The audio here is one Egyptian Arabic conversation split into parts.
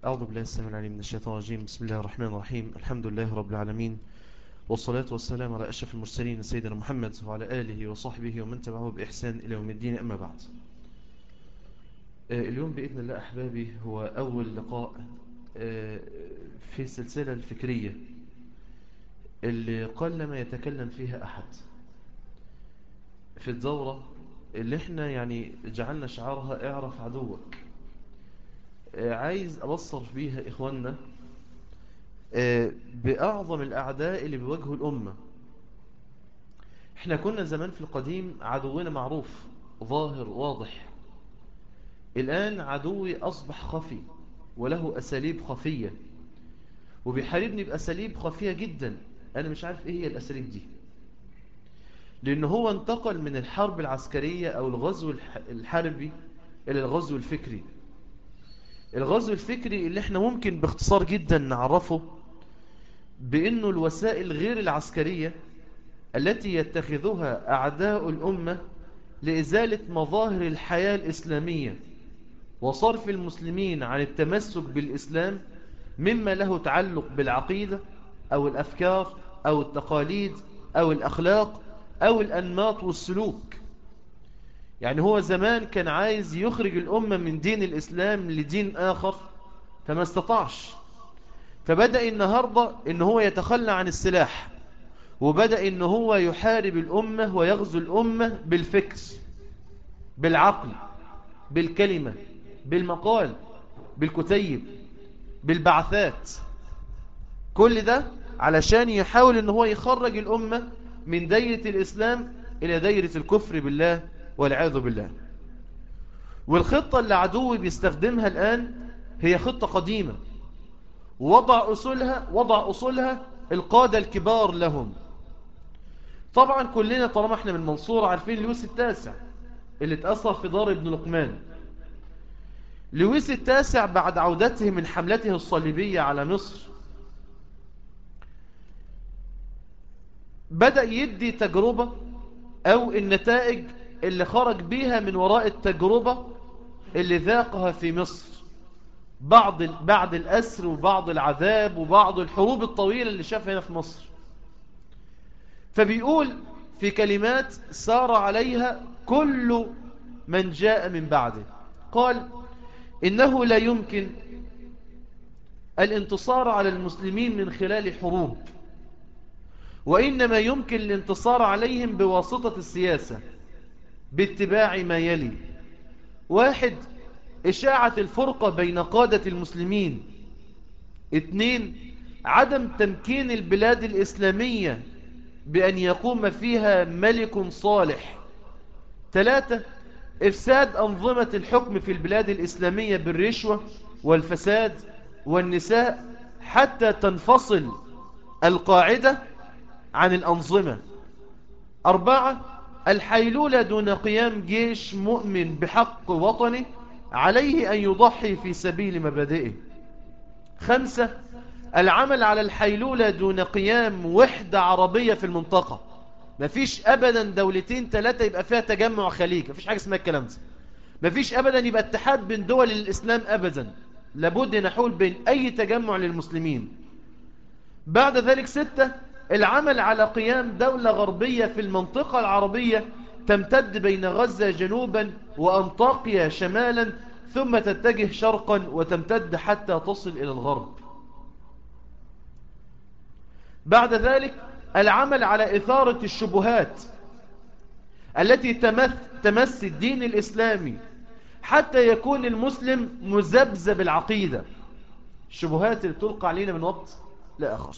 أعوذ بالله السلام العليم من الشيطان الرجيم بسم الله الرحمن الرحيم الحمد لله رب العالمين والصلاة والسلام على أشرف المرسلين سيدنا محمد وعلى آله وصحبه ومن تبعه بإحسان إلى يوم الدين أما بعد اليوم بإذن الله أحبابي هو أول لقاء في السلسلة الفكرية اللي قلما يتكلم فيها أحد في الدورة اللي احنا يعني جعلنا شعارها اعرف عدوك عايز أبصر بيها إخواننا بأعظم الأعداء اللي بيواجهوا الأمة احنا كنا زمان في القديم عدونا معروف ظاهر واضح الآن عدوي أصبح خفي وله أساليب خفية وبيحاربني بأساليب خفية جدا أنا مش عارف إيه هي الأساليب دي لأنه هو انتقل من الحرب العسكرية أو الغزو الحربي إلى الغزو الفكري الغزو الفكري اللي احنا ممكن باختصار جدا نعرفه بأنه الوسائل غير العسكرية التي يتخذها أعداء الأمة لإزالة مظاهر الحياة الإسلامية وصرف المسلمين عن التمسك بالإسلام مما له تعلق بالعقيدة أو الأفكار أو التقاليد أو الأخلاق أو الأنماط والسلوك يعني هو زمان كان عايز يخرج الأمة من دين الإسلام لدين آخر فما استطاعش فبدأ النهاردة إن هو يتخلى عن السلاح وبدأ إن هو يحارب الأمة ويغزو الأمة بالفكر بالعقل بالكلمة بالمقال بالكتيب بالبعثات كل ده علشان يحاول إن هو يخرج الأمة من دايرة الإسلام إلى دايرة الكفر بالله والعياذ بالله والخطة اللي عدوي بيستخدمها الآن هي خطة قديمة وضع أصولها وضع أصولها القادة الكبار لهم طبعا كلنا طالما احنا من المنصورة عارفين لويس التاسع اللي اتأثر في دار ابن لقمان لويس التاسع بعد عودته من حملته الصليبية على مصر بدأ يدي تجربة أو النتائج اللي خرج بيها من وراء التجربة اللي ذاقها في مصر بعض بعد الأسر وبعض العذاب وبعض الحروب الطويلة اللي شافها هنا في مصر فبيقول في كلمات سار عليها كل من جاء من بعده قال إنه لا يمكن الانتصار على المسلمين من خلال حروب وإنما يمكن الانتصار عليهم بواسطة السياسة باتباع ما يلي واحد إشاعة الفرقة بين قادة المسلمين اثنين عدم تمكين البلاد الإسلامية بأن يقوم فيها ملك صالح ثلاثة إفساد أنظمة الحكم في البلاد الإسلامية بالرشوة والفساد والنساء حتى تنفصل القاعدة عن الأنظمة أربعة الحيلولة دون قيام جيش مؤمن بحق وطنه عليه أن يضحي في سبيل مبادئه خمسة العمل على الحيلولة دون قيام وحدة عربية في المنطقة مفيش أبدا دولتين ثلاثة يبقى فيها تجمع خليج مفيش حاجة اسمها الكلام ده مفيش أبدا يبقى اتحاد بين دول الإسلام أبدا لابد نحول بين أي تجمع للمسلمين بعد ذلك ستة العمل على قيام دولة غربية في المنطقة العربية تمتد بين غزة جنوبا وأنطاقيا شمالا ثم تتجه شرقا وتمتد حتى تصل إلى الغرب بعد ذلك العمل على إثارة الشبهات التي تمس, تمس الدين الإسلامي حتى يكون المسلم مزبزب العقيدة الشبهات اللي تلقى علينا من وقت لآخر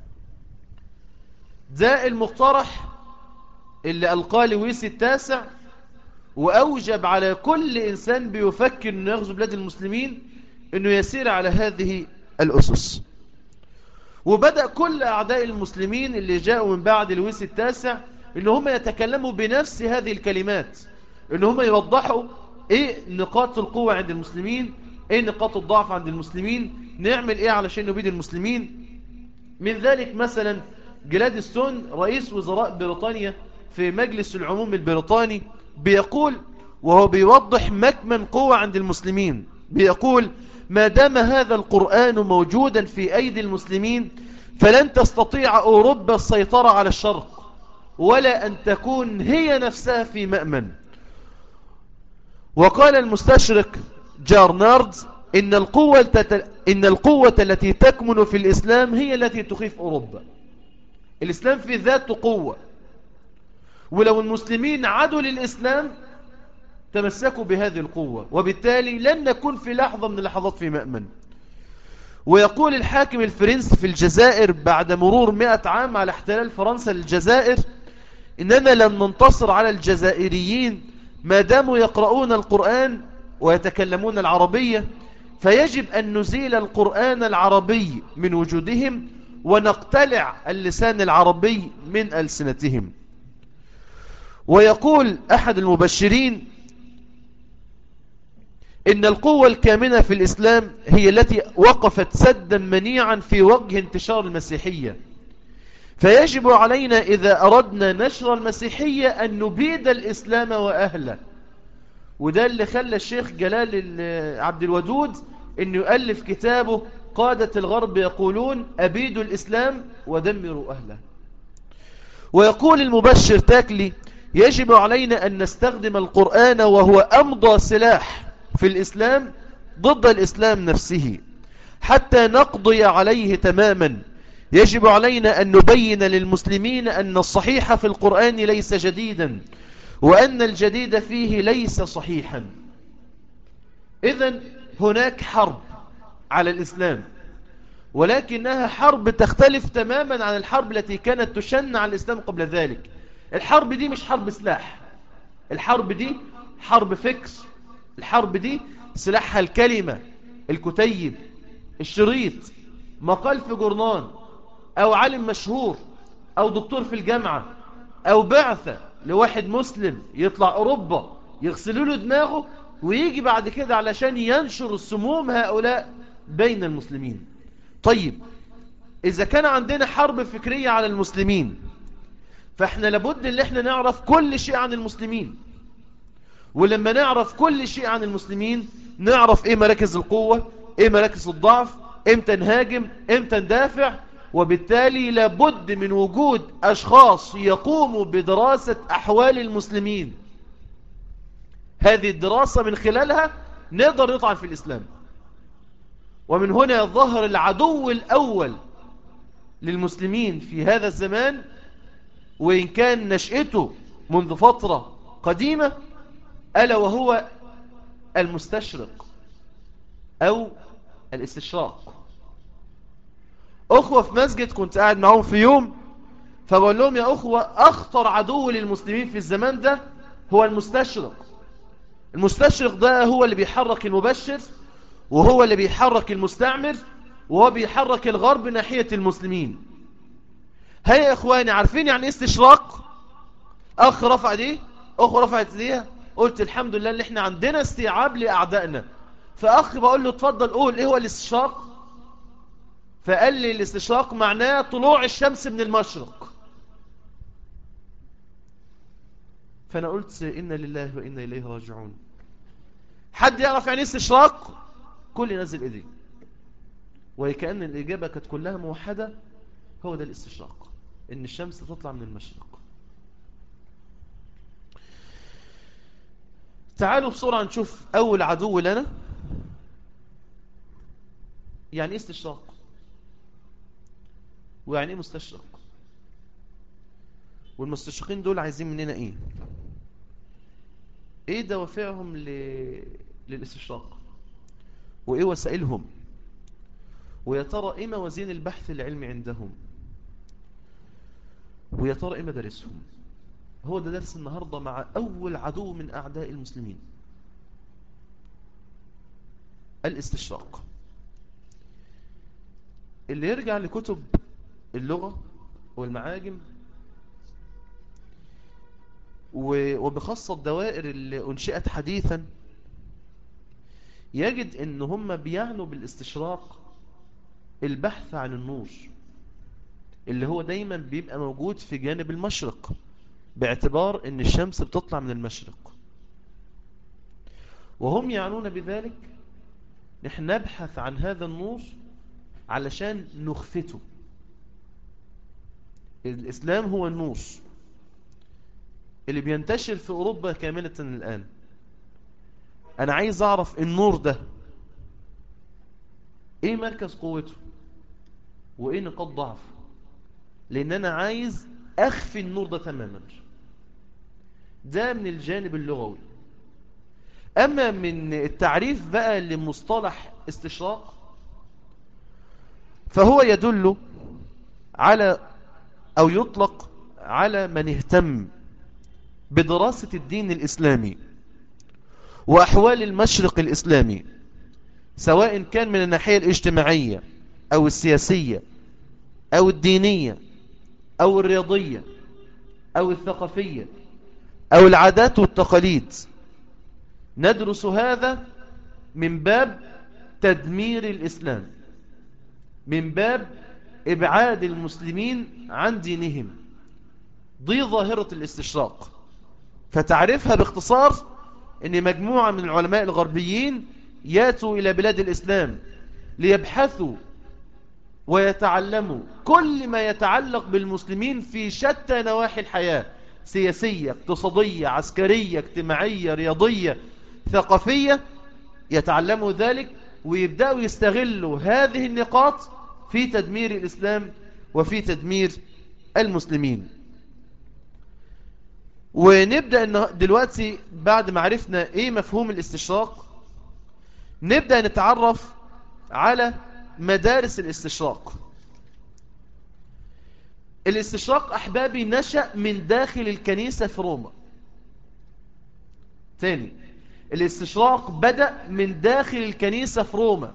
ده المقترح اللي ألقاه لويس التاسع وأوجب على كل إنسان بيفكر أنه يغزو بلاد المسلمين أنه يسير على هذه الأسس وبدأ كل أعداء المسلمين اللي جاءوا من بعد لويس التاسع أن هم يتكلموا بنفس هذه الكلمات أن هم يوضحوا إيه نقاط القوة عند المسلمين إيه نقاط الضعف عند المسلمين نعمل إيه علشان نبيد المسلمين من ذلك مثلا جلادستون رئيس وزراء بريطانيا في مجلس العموم البريطاني بيقول وهو بيوضح مكمن قوة عند المسلمين بيقول ما دام هذا القرآن موجودا في أيدي المسلمين فلن تستطيع أوروبا السيطرة على الشرق ولا أن تكون هي نفسها في مأمن وقال المستشرق جارنارد إن القوة, إن القوة التي تكمن في الإسلام هي التي تخيف أوروبا الإسلام في ذات قوة ولو المسلمين عادوا للإسلام تمسكوا بهذه القوة وبالتالي لن نكون في لحظة من اللحظات في مأمن ويقول الحاكم الفرنسي في الجزائر بعد مرور مئة عام على احتلال فرنسا للجزائر إننا لن ننتصر على الجزائريين ما داموا يقرؤون القرآن ويتكلمون العربية فيجب أن نزيل القرآن العربي من وجودهم ونقتلع اللسان العربي من ألسنتهم ويقول أحد المبشرين إن القوة الكامنة في الإسلام هي التي وقفت سدا منيعا في وجه انتشار المسيحية فيجب علينا إذا أردنا نشر المسيحية أن نبيد الإسلام وأهله وده اللي خلى الشيخ جلال عبد الودود أنه يؤلف كتابه قادة الغرب يقولون أبيدوا الإسلام ودمروا أهله ويقول المبشر تاكلي يجب علينا أن نستخدم القرآن وهو أمضى سلاح في الإسلام ضد الإسلام نفسه حتى نقضي عليه تماما يجب علينا أن نبين للمسلمين أن الصحيح في القرآن ليس جديدا وأن الجديد فيه ليس صحيحا إذن هناك حرب على الإسلام ولكنها حرب تختلف تماما عن الحرب التي كانت تشن على الإسلام قبل ذلك الحرب دي مش حرب سلاح الحرب دي حرب فكر الحرب دي سلاحها الكلمة الكتيب الشريط مقال في جورنان أو علم مشهور أو دكتور في الجامعة أو بعثة لواحد مسلم يطلع أوروبا يغسلوا له دماغه ويجي بعد كده علشان ينشر سموم هؤلاء بين المسلمين طيب إذا كان عندنا حرب فكرية على المسلمين فإحنا لابد ان احنا نعرف كل شيء عن المسلمين ولما نعرف كل شيء عن المسلمين نعرف ايه مراكز القوة ايه مراكز الضعف امتى نهاجم امتى ندافع وبالتالي لابد من وجود اشخاص يقوموا بدراسة احوال المسلمين هذه الدراسة من خلالها نقدر نطعن في الاسلام ومن هنا ظهر العدو الاول للمسلمين في هذا الزمان وإن كان نشأته منذ فترة قديمة ألا وهو المستشرق أو الاستشراق أخوة في مسجد كنت قاعد معهم في يوم فبقول لهم يا أخوة أخطر عدو للمسلمين في الزمان ده هو المستشرق المستشرق ده هو اللي بيحرك المبشر وهو اللي بيحرك المستعمر وهو بيحرك الغرب ناحية المسلمين هيا يا إخواني عارفين يعني استشراق أخ رفع دي أخ رفعت ديها قلت الحمد لله اللي احنا عندنا استيعاب لأعدائنا فأخ بقول له اتفضل قول ايه هو الاستشراق فقال لي الاستشراق معناه طلوع الشمس من المشرق فأنا قلت إنا لله وإنا إليه راجعون حد يعرف يعني استشراق كل ينزل إيديه وكأن الإجابة كانت كلها موحدة هو ده الاستشراق إن الشمس تطلع من المشرق تعالوا بسرعة نشوف أول عدو لنا يعني إيه استشراق ويعني إيه مستشرق والمستشرقين دول عايزين مننا إيه إيه دوافعهم ل... للاستشراق وإيه وسائلهم ويا ترى إيه موازين البحث العلمي عندهم ويا ترى إيه مدارسهم هو ده درس النهاردة مع أول عدو من أعداء المسلمين الاستشراق اللي يرجع لكتب اللغة والمعاجم وبخاصة الدوائر اللي أنشئت حديثا يجد ان هم بيعنوا بالاستشراق البحث عن النور اللي هو دايما بيبقى موجود في جانب المشرق باعتبار ان الشمس بتطلع من المشرق وهم يعنون بذلك نحن نبحث عن هذا النور علشان نخفته الإسلام هو النور اللي بينتشر في أوروبا كاملة الآن أنا عايز أعرف النور ده إيه مركز قوته وإيه نقاط ضعفه لأن أنا عايز أخفي النور ده تماما ده من الجانب اللغوي أما من التعريف بقى لمصطلح استشراق فهو يدل على أو يطلق على من اهتم بدراسة الدين الإسلامي وأحوال المشرق الإسلامي سواء كان من الناحية الاجتماعية أو السياسية أو الدينية أو الرياضية أو الثقافية أو العادات والتقاليد ندرس هذا من باب تدمير الإسلام من باب إبعاد المسلمين عن دينهم دي ظاهرة الاستشراق فتعرفها باختصار أن مجموعة من العلماء الغربيين ياتوا إلى بلاد الإسلام ليبحثوا ويتعلموا كل ما يتعلق بالمسلمين في شتى نواحي الحياة سياسية اقتصادية عسكرية اجتماعية رياضية ثقافية يتعلموا ذلك ويبدأوا يستغلوا هذه النقاط في تدمير الإسلام وفي تدمير المسلمين ونبدأ دلوقتي بعد ما عرفنا ايه مفهوم الاستشراق نبدأ نتعرف على مدارس الاستشراق الاستشراق أحبابي نشأ من داخل الكنيسة في روما ثاني الاستشراق بدأ من داخل الكنيسة في روما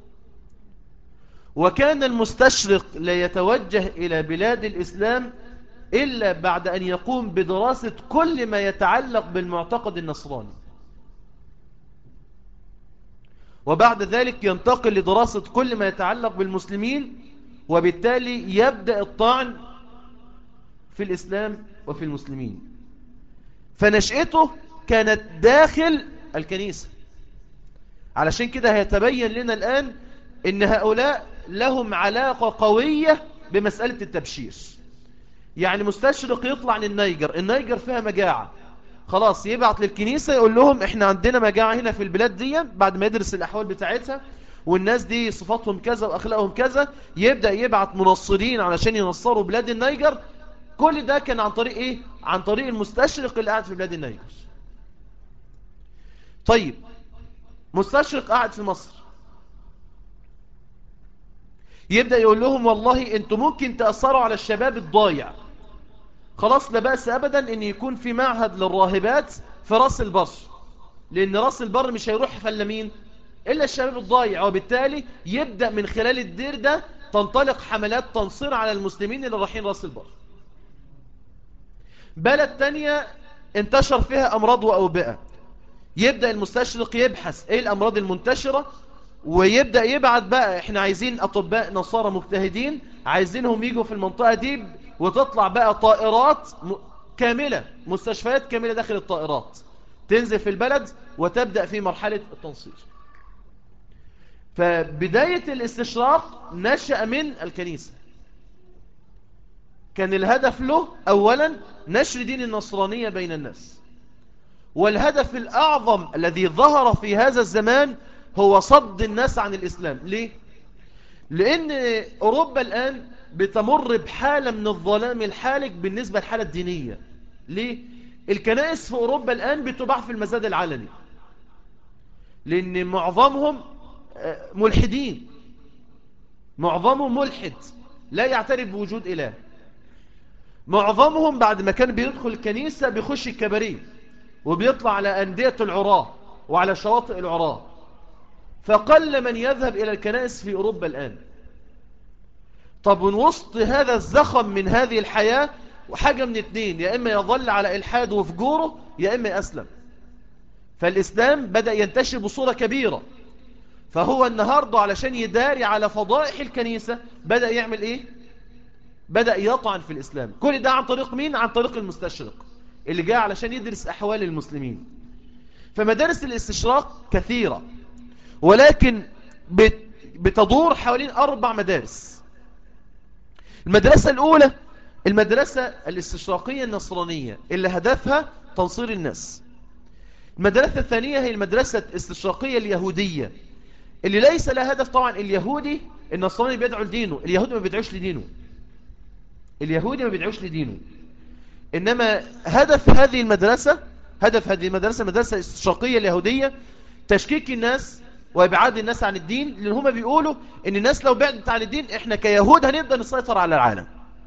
وكان المستشرق لا يتوجه إلى بلاد الإسلام إلا بعد أن يقوم بدراسة كل ما يتعلق بالمعتقد النصراني وبعد ذلك ينتقل لدراسة كل ما يتعلق بالمسلمين وبالتالي يبدأ الطعن في الإسلام وفي المسلمين فنشأته كانت داخل الكنيسة علشان كده هيتبين لنا الآن ان هؤلاء لهم علاقة قوية بمسألة التبشير يعني مستشرق يطلع للنيجر النيجر فيها مجاعة خلاص يبعت للكنيسة يقول لهم احنا عندنا مجاعة هنا في البلاد دي بعد ما يدرس الأحوال بتاعتها والناس دي صفاتهم كذا وأخلاقهم كذا يبدأ يبعت منصرين علشان ينصروا بلاد النيجر كل ده كان عن طريق ايه عن طريق المستشرق اللي قاعد في بلاد النيجر طيب مستشرق قاعد في مصر يبدأ يقول لهم والله انتوا ممكن تأثروا على الشباب الضايع خلاص لا بأس أبدا ان يكون في معهد للراهبات في راس البر لان راس البر مش هيروح فلا مين إلا الشباب الضايع وبالتالي يبدأ من خلال الدير ده تنطلق حملات تنصير على المسلمين اللي رايحين راس البر بلد تانية انتشر فيها أمراض وأوبئة يبدأ المستشرق يبحث ايه الأمراض المنتشرة ويبدأ يبعت بقى احنا عايزين أطباء نصارى مجتهدين عايزينهم يجوا في المنطقة دي وتطلع بقى طائرات كاملة مستشفيات كاملة داخل الطائرات تنزل في البلد وتبدأ في مرحلة التنصير فبداية الاستشراق نشأ من الكنيسة كان الهدف له أولا نشر دين النصرانية بين الناس والهدف الأعظم الذي ظهر في هذا الزمان هو صد الناس عن الإسلام ليه؟ لأن أوروبا الآن بتمر بحالة من الظلام الحالك بالنسبة للحالة الدينية ليه؟ الكنائس في أوروبا الآن بتباع في المزاد العلني لأن معظمهم ملحدين معظمهم ملحد لا يعترف بوجود إله معظمهم بعد ما كان بيدخل الكنيسة بيخش الكباريه وبيطلع على أندية العراة وعلى شواطئ العراة فقل من يذهب إلى الكنائس في أوروبا الآن طب من وسط هذا الزخم من هذه الحياة وحاجة من اتنين يا إما يظل على إلحاد وفجوره يا إما يأسلم فالإسلام بدأ ينتشر بصورة كبيرة فهو النهاردة علشان يداري على فضائح الكنيسة بدأ يعمل إيه بدأ يطعن في الإسلام كل ده عن طريق مين عن طريق المستشرق اللي جاء علشان يدرس أحوال المسلمين فمدارس الاستشراق كثيرة ولكن بتدور حوالين أربع مدارس المدرسة الأولى المدرسة الاستشراقية النصرانية اللي هدفها تنصير الناس المدرسة الثانية هي المدرسة الاستشراقية اليهودية اللي ليس لها هدف طبعا اليهودي النصراني بيدعو لدينه اليهودي ما بيدعوش لدينه اليهودي ما بيدعوش لدينه إنما هدف هذه المدرسة هدف هذه المدرسة المدرسة الاستشراقية اليهودية تشكيك الناس وإبعاد الناس عن الدين لأن هم بيقولوا إن الناس لو بعدت عن الدين إحنا كيهود هنبدأ نسيطر على العالم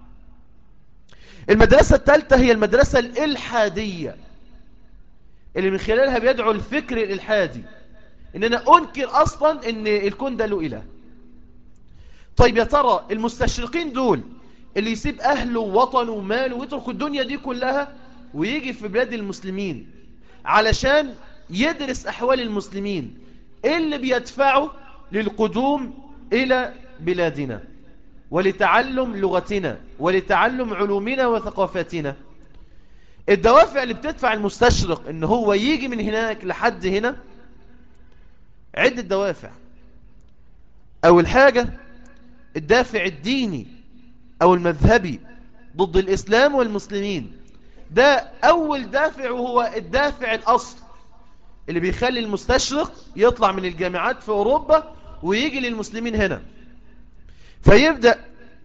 المدرسة الثالثة هي المدرسة الإلحادية اللي من خلالها بيدعو الفكر الإلحادي إن أنا أنكر أصلا إن الكون ده له إله طيب يا ترى المستشرقين دول اللي يسيب أهله ووطنه وماله ويترك الدنيا دي كلها ويجي في بلاد المسلمين علشان يدرس أحوال المسلمين إيه اللي بيدفعه للقدوم إلى بلادنا ولتعلم لغتنا ولتعلم علومنا وثقافتنا الدوافع اللي بتدفع المستشرق ان هو يجي من هناك لحد هنا عدة دوافع اول حاجة الدافع الديني او المذهبي ضد الاسلام والمسلمين ده اول دافع وهو الدافع الاصل اللي بيخلي المستشرق يطلع من الجامعات في اوروبا ويجي للمسلمين هنا فيبدأ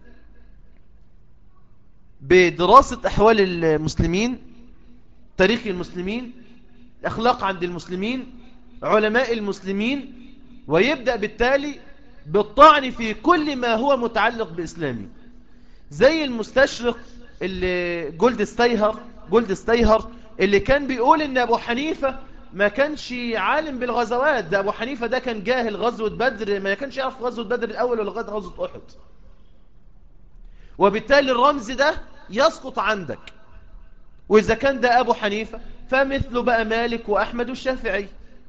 بدراسة أحوال المسلمين تاريخ المسلمين الأخلاق عند المسلمين علماء المسلمين ويبدأ بالتالي بالطعن في كل ما هو متعلق بإسلامي زي المستشرق اللي جولد ستيهر جولد ستيهر اللي كان بيقول ان ابو حنيفة ما كانش عالم بالغزوات ده ابو حنيفة ده كان جاهل غزوة بدر ما كانش يعرف غزوة بدر الاول ولا غزوة احد وبالتالي الرمز ده يسقط عندك واذا كان ده ابو حنيفة فمثله بقى مالك واحمد والشافعي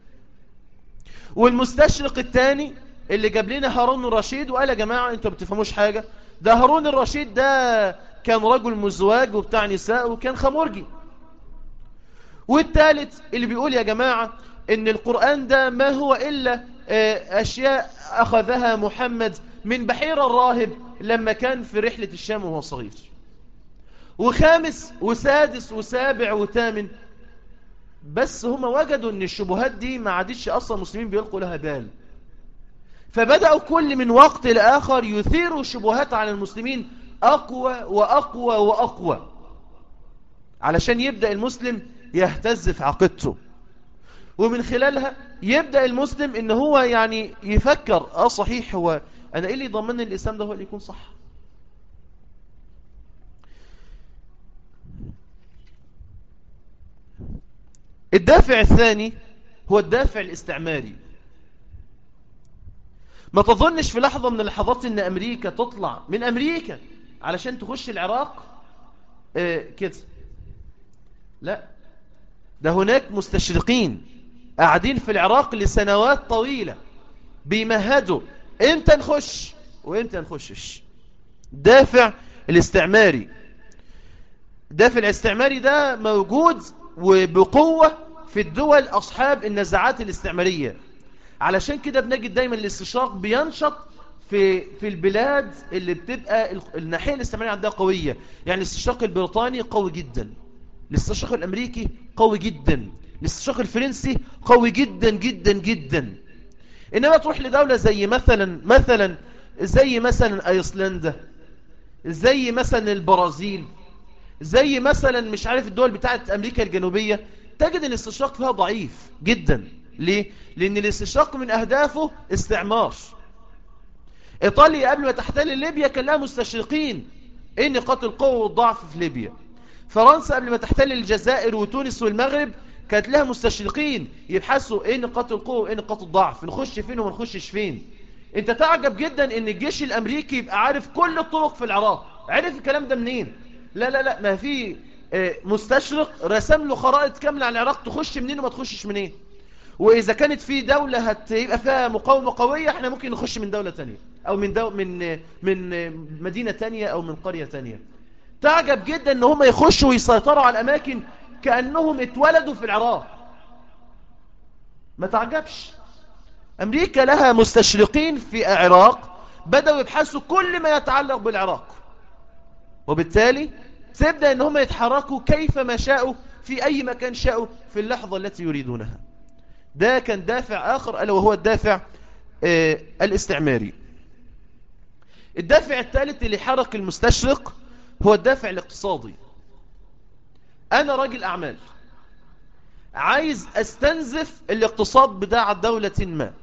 والمستشرق الثاني اللي جاب لنا هارون الرشيد وقال يا جماعة انتوا بتفهموش حاجة ده هارون الرشيد ده كان رجل مزواج وبتاع نساء وكان خمرجي والثالث اللي بيقول يا جماعة ان القرآن ده ما هو إلا أشياء أخذها محمد من بحيرة الراهب لما كان في رحلة الشام وهو صغير وخامس وسادس وسابع وثامن بس هم وجدوا ان الشبهات دي ما عادش اصلا المسلمين بيلقوا لها بال فبدأوا كل من وقت لآخر يثيروا شبهات على المسلمين أقوى وأقوى وأقوى علشان يبدأ المسلم يهتز في عقيدته ومن خلالها يبدأ المسلم ان هو يعني يفكر اه صحيح هو انا ايه اللي يضمن الاسلام ده هو اللي يكون صح الدافع الثاني هو الدافع الاستعماري ما تظنش في لحظة من اللحظات ان امريكا تطلع من امريكا علشان تخش العراق اه كده لا ده هناك مستشرقين قاعدين في العراق لسنوات طويلة بيمهدوا امتى نخش وامتى نخشش دافع الاستعماري دافع الاستعماري ده موجود وبقوة في الدول أصحاب النزاعات الاستعمارية علشان كده بنجد دايما الاستشراق بينشط في في البلاد اللي بتبقى الناحية الاستعمارية عندها قوية يعني الاستشراق البريطاني قوي جدا الاستشراق الأمريكي قوي جدا الاستشراق الفرنسي قوي جدا جدا جدا إنما تروح لدولة زي مثلا مثلا زي مثلا أيسلندا زي مثلا البرازيل زي مثلا مش عارف الدول بتاعت أمريكا الجنوبية تجد ان الاستشراق فيها ضعيف جدا ليه؟ لأن الاستشراق من أهدافه استعمار إيطاليا قبل ما تحتل ليبيا كان لها مستشرقين ايه نقاط القوة والضعف في ليبيا فرنسا قبل ما تحتل الجزائر وتونس والمغرب كانت لها مستشرقين يبحثوا ايه نقاط القوة وايه نقاط الضعف نخش فين وما نخشش فين انت تعجب جدا ان الجيش الامريكي يبقى عارف كل الطرق في العراق عارف الكلام ده منين لا لا لا ما في مستشرق رسم له خرائط كاملة على العراق تخش منين وما تخشش منين واذا كانت في دولة هتبقى فيها مقاومة قوية احنا ممكن نخش من دولة تانية او من دو من من مدينة تانية او من قرية تانية تعجب جدا ان هم يخشوا ويسيطروا على الاماكن كأنهم اتولدوا في العراق ما تعجبش أمريكا لها مستشرقين في العراق بدأوا يبحثوا كل ما يتعلق بالعراق وبالتالي تبدأ ان هم يتحركوا كيفما شاءوا في أي مكان شاءوا في اللحظة التي يريدونها ده كان دافع آخر ألا وهو الدافع آه الاستعماري الدافع الثالث اللي حرك المستشرق هو الدافع الاقتصادي أنا راجل أعمال عايز أستنزف الاقتصاد بتاع دولة ما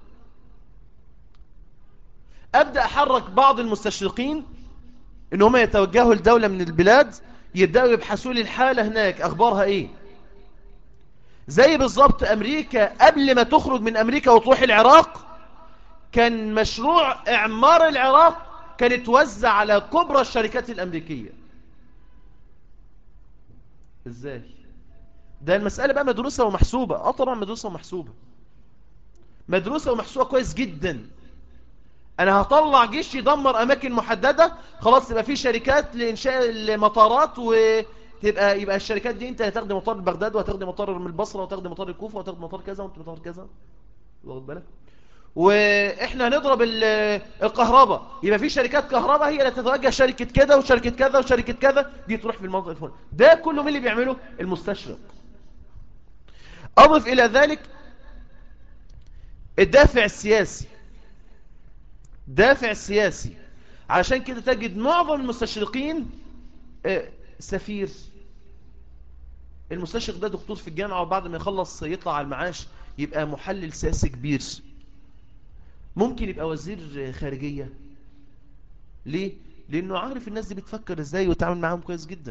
أبدأ أحرك بعض المستشرقين إن هم يتوجهوا لدولة من البلاد يبدأوا يبحثوا لي الحالة هناك أخبارها إيه زي بالضبط أمريكا قبل ما تخرج من أمريكا وتروح العراق كان مشروع إعمار العراق كان توزع على كبرى الشركات الأمريكية إزاي ده المسألة بقى مدروسة ومحسوبة اه طبعا مدروسة ومحسوبة مدروسة ومحسوبة كويس جدا انا هطلع جيش يدمر اماكن محددة خلاص يبقى في شركات لانشاء المطارات وتبقى يبقى الشركات دي انت هتاخد مطار بغداد وهتاخد مطار من البصرة وهتاخد مطار الكوفة وهتاخد مطار كذا وانت مطار كذا واخد بالك واحنا هنضرب الكهرباء يبقى في شركات كهرباء هي اللي تتوجه شركة كذا وشركة كذا وشركة كذا دي تروح في المنطقة الفلانية ده كله مين اللي بيعمله المستشرق اضف الى ذلك الدافع السياسي دافع سياسي عشان كده تجد معظم المستشرقين سفير المستشرق ده دكتور في الجامعة وبعد ما يخلص يطلع على المعاش يبقى محلل سياسي كبير ممكن يبقى وزير خارجية ليه؟ لأنه عارف الناس دي بتفكر ازاي وتعامل معاهم كويس جدا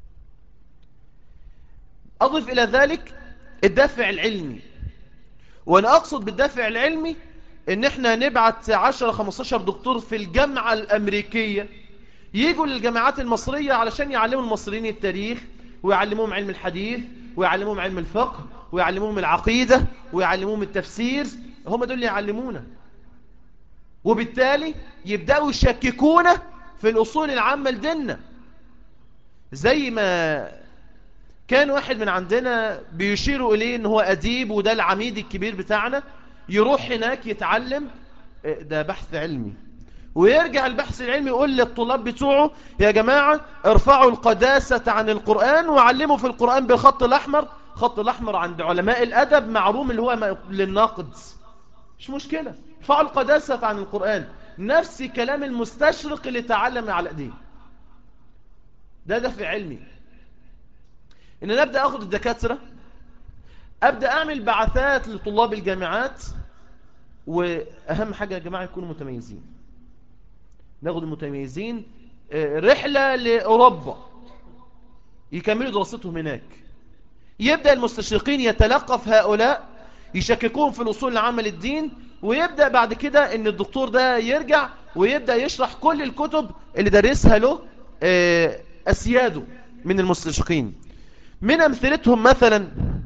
أضف إلى ذلك الدافع العلمي وأنا أقصد بالدافع العلمي ان احنا نبعت 10-15 دكتور في الجامعة الامريكية يجوا للجامعات المصرية علشان يعلموا المصريين التاريخ ويعلموهم علم الحديث ويعلموهم علم الفقه ويعلموهم العقيدة ويعلموهم التفسير هم دول اللي يعلمونا وبالتالي يبدأوا يشككونا في الأصول العامة لديننا زي ما كان واحد من عندنا بيشيروا إليه ان هو أديب وده العميد الكبير بتاعنا يروح هناك يتعلم ده بحث علمي ويرجع البحث العلمي يقول للطلاب بتوعه يا جماعة ارفعوا القداسة عن القرآن وعلموا في القرآن بالخط الأحمر خط الأحمر عند علماء الأدب معروم اللي هو للناقد مش مشكلة ارفعوا القداسة عن القرآن نفس كلام المستشرق اللي تعلم على ايديه ده دفع علمي ان نبدأ اخذ الدكاترة ابدأ اعمل بعثات لطلاب الجامعات واهم حاجة يا جماعة يكونوا متميزين ناخد المتميزين رحلة لأوروبا يكملوا دراستهم هناك يبدأ المستشرقين يتلقف هؤلاء يشككون في الأصول العامة للدين ويبدأ بعد كده ان الدكتور ده يرجع ويبدأ يشرح كل الكتب اللي درسها له أسياده من المستشرقين من أمثلتهم مثلا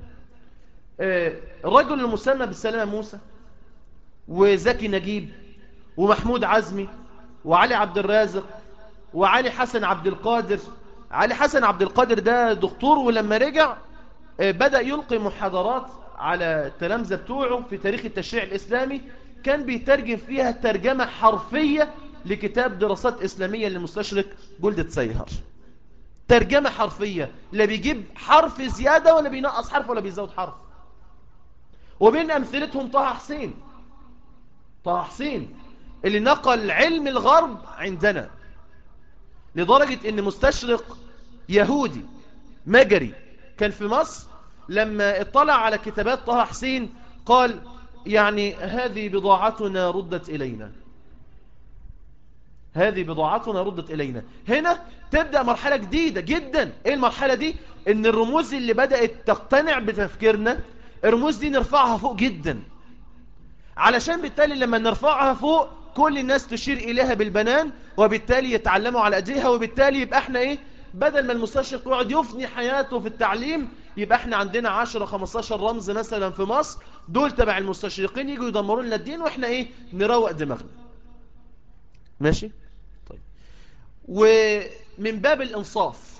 الرجل المسمى بالسلامة موسى وزكي نجيب ومحمود عزمي وعلي عبد الرازق وعلي حسن عبد القادر علي حسن عبد القادر ده دكتور ولما رجع بدأ يلقي محاضرات على التلامذة بتوعه في تاريخ التشريع الإسلامي كان بيترجم فيها ترجمة حرفية لكتاب دراسات إسلامية للمستشرق جلدة سيهر ترجمة حرفية لا بيجيب حرف زيادة ولا بينقص حرف ولا بيزود حرف ومن أمثلتهم طه حسين طه حسين اللي نقل علم الغرب عندنا لدرجة ان مستشرق يهودي مجري كان في مصر لما اطلع على كتابات طه حسين قال يعني هذه بضاعتنا ردت إلينا هذه بضاعتنا ردت إلينا هنا تبدأ مرحلة جديدة جدا ايه المرحلة دي ان الرموز اللي بدأت تقتنع بتفكيرنا الرموز دي نرفعها فوق جدا علشان بالتالي لما نرفعها فوق كل الناس تشير إليها بالبنان وبالتالي يتعلموا على أيديها وبالتالي يبقى احنا ايه بدل ما المستشرق يقعد يفني حياته في التعليم يبقى احنا عندنا 10-15 رمز مثلا في مصر دول تبع المستشرقين يجوا يدمروا لنا الدين واحنا ايه نروق دماغنا ماشي طيب ومن باب الانصاف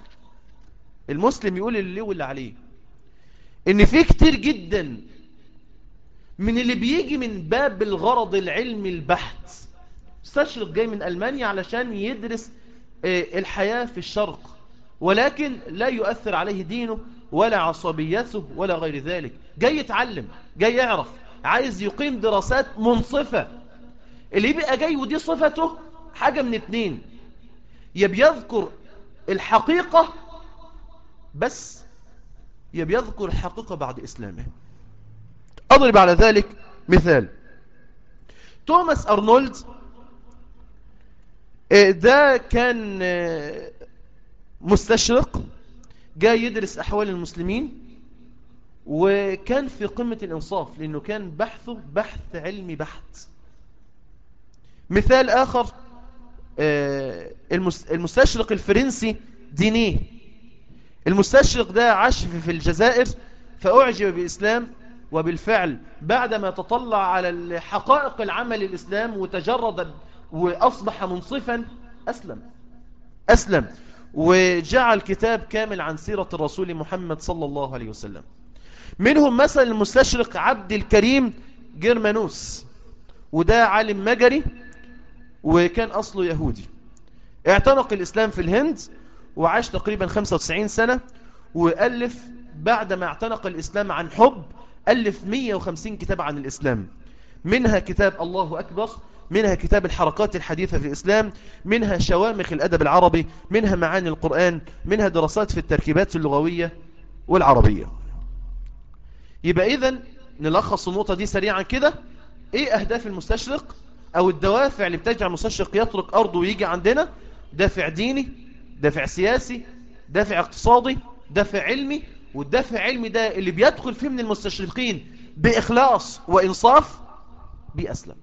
المسلم يقول اللي واللي عليه ان في كتير جدا من اللي بيجي من باب الغرض العلمي البحت مستشرق جاي من ألمانيا علشان يدرس الحياة في الشرق ولكن لا يؤثر عليه دينه ولا عصبيته ولا غير ذلك جاي يتعلم جاي يعرف عايز يقيم دراسات منصفة اللي يبقى جاي ودي صفته حاجة من اتنين يا بيذكر الحقيقة بس يا بيذكر الحقيقة بعد إسلامه أضرب على ذلك مثال توماس أرنولد ده كان مستشرق جاء يدرس أحوال المسلمين وكان في قمة الإنصاف لأنه كان بحثه بحث علمي بحت مثال آخر المستشرق الفرنسي دينيه المستشرق ده عاش في الجزائر فأعجب بإسلام وبالفعل بعدما تطلع على حقائق العمل الإسلام وتجرد وأصبح منصفا أسلم أسلم وجعل كتاب كامل عن سيرة الرسول محمد صلى الله عليه وسلم منهم مثلا المستشرق عبد الكريم جرمانوس وده عالم مجري وكان أصله يهودي اعتنق الإسلام في الهند وعاش تقريبا 95 سنة وألف بعدما اعتنق الإسلام عن حب ألف 150 كتاب عن الإسلام منها كتاب الله أكبر منها كتاب الحركات الحديثة في الإسلام منها شوامخ الأدب العربي منها معاني القرآن منها دراسات في التركيبات اللغوية والعربية يبقى إذن نلخص النقطة دي سريعا كده إيه أهداف المستشرق أو الدوافع اللي بتجعل المستشرق يترك أرضه ويجي عندنا دافع ديني دافع سياسي دافع اقتصادي دافع علمي والدافع علمي ده اللي بيدخل فيه من المستشرقين بإخلاص وإنصاف بأسلم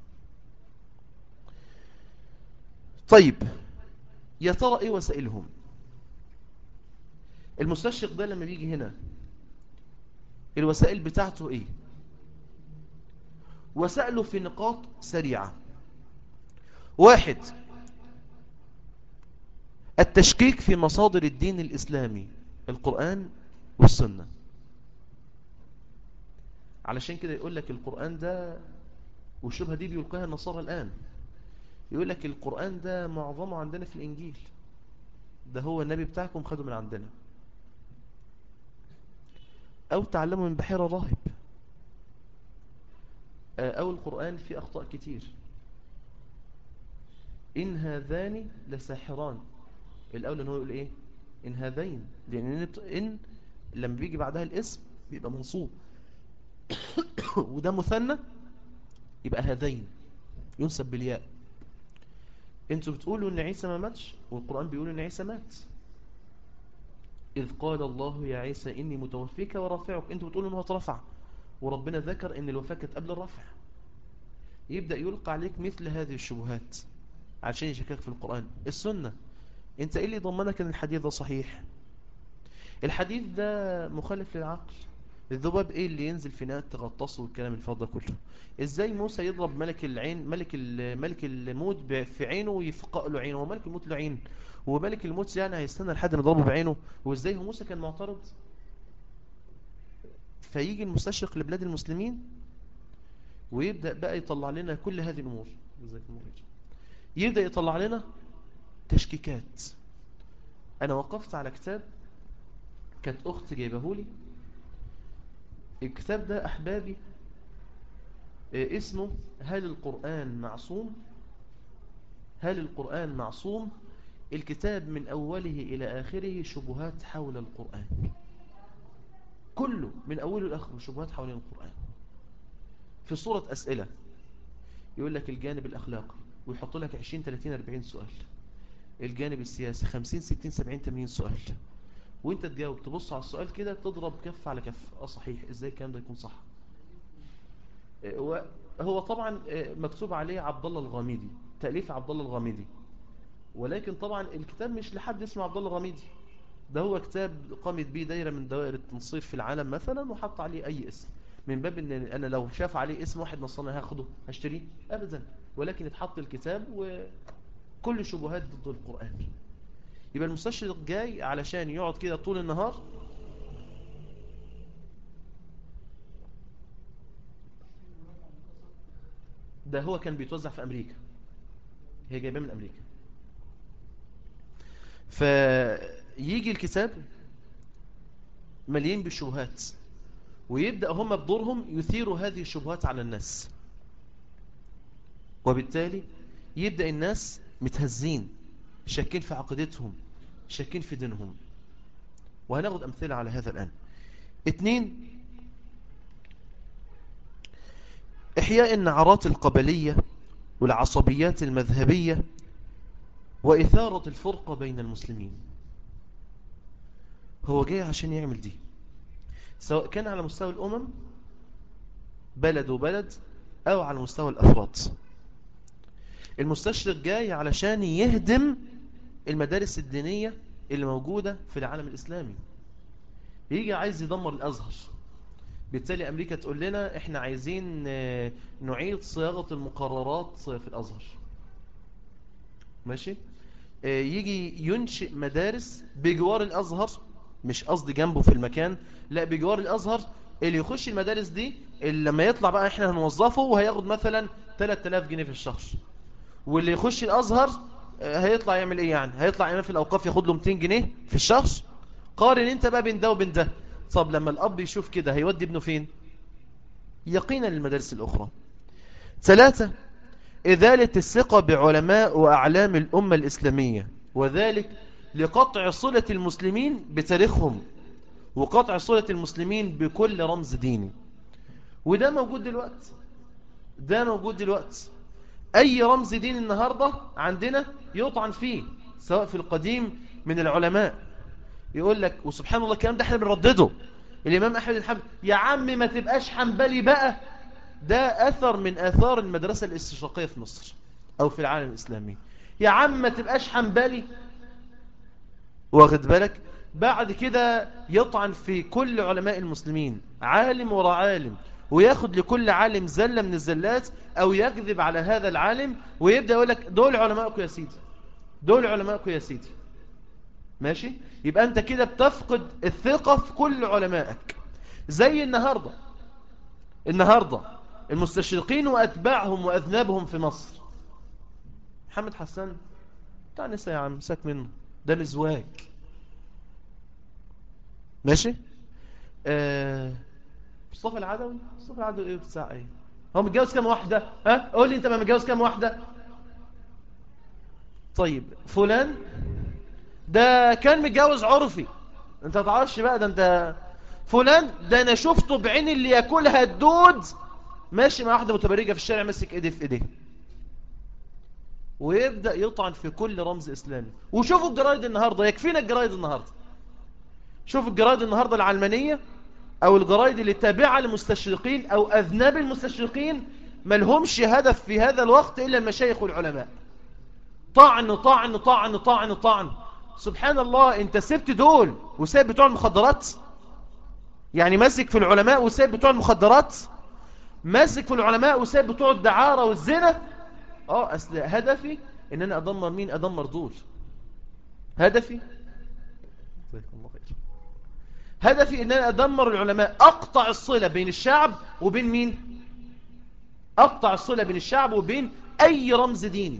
طيب يا ترى ايه وسائلهم المستشرق ده لما بيجي هنا الوسائل بتاعته ايه وسائله في نقاط سريعة واحد التشكيك في مصادر الدين الإسلامي القرآن والسنة علشان كده يقول لك القرآن ده والشبهة دي بيلقاها النصارى الآن يقول لك القرآن ده معظمه عندنا في الإنجيل ده هو النبي بتاعكم خده من عندنا أو تعلموا من بحيرة راهب أو القرآن فيه أخطاء كتير إن هذان لساحران الأولى أنه يقول إيه إن هذين لأن إن لما بيجي بعدها الاسم بيبقى منصوب وده مثنى يبقى هذين ينسب بالياء انتوا بتقولوا ان عيسى ما ماتش والقرآن بيقول ان عيسى مات إذ قال الله يا عيسى إني متوفيك ورافعك انتوا بتقولوا انه اترفع وربنا ذكر ان الوفاة كانت قبل الرفع يبدأ يلقى عليك مثل هذه الشبهات عشان يشكك في القرآن السنة انت ايه اللي ضمنك ان الحديث ده صحيح الحديث ده مخالف للعقل الذباب ايه اللي ينزل في نهاية تغطسه والكلام الفاضي كله ازاي موسى يضرب ملك العين ملك ملك الموت في عينه ويفقأ له عينه وملك الموت له عين وملك الموت يعني هيستنى لحد ما يضربه بعينه وازاي هو موسى كان معترض فيجي المستشرق لبلاد المسلمين ويبدأ بقى يطلع لنا كل هذه الأمور يبدأ يطلع لنا تشكيكات أنا وقفت على كتاب كانت أخت جايبهولي الكتاب ده أحبابي اسمه هل القرآن معصوم هل القرآن معصوم الكتاب من أوله إلى آخره شبهات حول القرآن كله من أوله لآخره شبهات حول القرآن في صورة أسئلة يقول لك الجانب الأخلاقي ويحط لك 20 30 40 سؤال الجانب السياسي 50 60 70 80 سؤال وانت تجاوب تبص على السؤال كده تضرب كف على كف اه صحيح ازاي الكلام ده يكون صح هو طبعا مكتوب عليه عبد الله الغامدي تأليف عبد الله الغامدي ولكن طبعا الكتاب مش لحد اسمه عبد الله الغامدي ده هو كتاب قامت به دايرة من دوائر التنصير في العالم مثلا وحط عليه اي اسم من باب ان انا لو شاف عليه اسم واحد نصراني هاخده هشتريه ابدا ولكن اتحط الكتاب وكل شبهات ضد القرآن يبقى المستشرق جاي علشان يقعد كده طول النهار ده هو كان بيتوزع في أمريكا هي جايباه من أمريكا فيجي الكتاب مليين بالشبهات ويبدأ هم بدورهم يثيروا هذه الشبهات على الناس وبالتالي يبدأ الناس متهزين شاكين في عقيدتهم شاكين في دينهم وهناخد أمثلة على هذا الآن اثنين إحياء النعرات القبلية والعصبيات المذهبية وإثارة الفرقة بين المسلمين هو جاي عشان يعمل دي سواء كان على مستوى الأمم بلد وبلد أو على مستوى الأفراد المستشرق جاي علشان يهدم المدارس الدينية اللي موجودة في العالم الإسلامي يجي عايز يدمر الأزهر بالتالي أمريكا تقول لنا إحنا عايزين نعيد صياغة المقررات في الأزهر ماشي يجي ينشئ مدارس بجوار الأزهر مش قصدي جنبه في المكان لا بجوار الأزهر اللي يخش المدارس دي اللي لما يطلع بقى احنا هنوظفه وهياخد مثلا 3000 جنيه في الشهر واللي يخش الأزهر هيطلع يعمل ايه يعني هيطلع يعمل في الأوقاف ياخد له 200 جنيه في الشهر قارن انت بقى بين ده وبين ده طب لما الأب يشوف كده هيودي ابنه فين يقينا للمدارس الأخرى ثلاثة إذالة الثقة بعلماء وأعلام الأمة الإسلامية وذلك لقطع صلة المسلمين بتاريخهم وقطع صلة المسلمين بكل رمز ديني وده موجود دلوقتي ده موجود دلوقتي أي رمز ديني النهاردة عندنا يطعن فيه سواء في القديم من العلماء يقول لك وسبحان الله الكلام ده احنا بنردده الإمام أحمد الحنبلي يا عم ما تبقاش حنبلي بقى ده أثر من أثار المدرسة الاستشراقية في مصر أو في العالم الإسلامي يا عم ما تبقاش حنبلي واخد بالك بعد كده يطعن في كل علماء المسلمين عالم ورا عالم وياخد لكل عالم زلة من الزلات أو يكذب على هذا العالم ويبدأ يقول لك دول علماءكم يا سيدي دول علماءكم يا سيدي ماشي يبقى أنت كده بتفقد الثقة في كل علمائك زي النهاردة النهاردة المستشرقين وأتباعهم وأذنابهم في مصر محمد حسان بتاع نسا يا عم ساك منه ده مزواج ماشي آه... مصطفى العدوي مصطفى العدوي ايه بتاع ايه هو متجوز كام واحدة ها قول لي انت ما متجوز كام واحدة طيب فلان ده كان متجوز عرفي انت تعرفش بقى ده انت فلان ده انا شفته بعيني اللي ياكلها الدود ماشي مع واحدة متبرجة في الشارع ماسك ايديه في ايديه ويبدأ يطعن في كل رمز إسلامي وشوفوا الجرايد النهاردة يكفينا الجرايد النهاردة شوفوا الجرايد النهاردة العلمانية أو الجرايد اللي تابعة للمستشرقين أو أذناب المستشرقين ملهمش هدف في هذا الوقت إلا المشايخ والعلماء طعن طعن طعن طعن طعن سبحان الله انت سبت دول وسايب بتوع المخدرات يعني ماسك في العلماء وسايب بتوع المخدرات ماسك في العلماء وسايب بتوع الدعارة والزنا اه اصل هدفي ان انا ادمر مين ادمر دول هدفي الله خير هدفي ان انا ادمر العلماء اقطع الصلة بين الشعب وبين مين اقطع الصلة بين الشعب وبين اي رمز ديني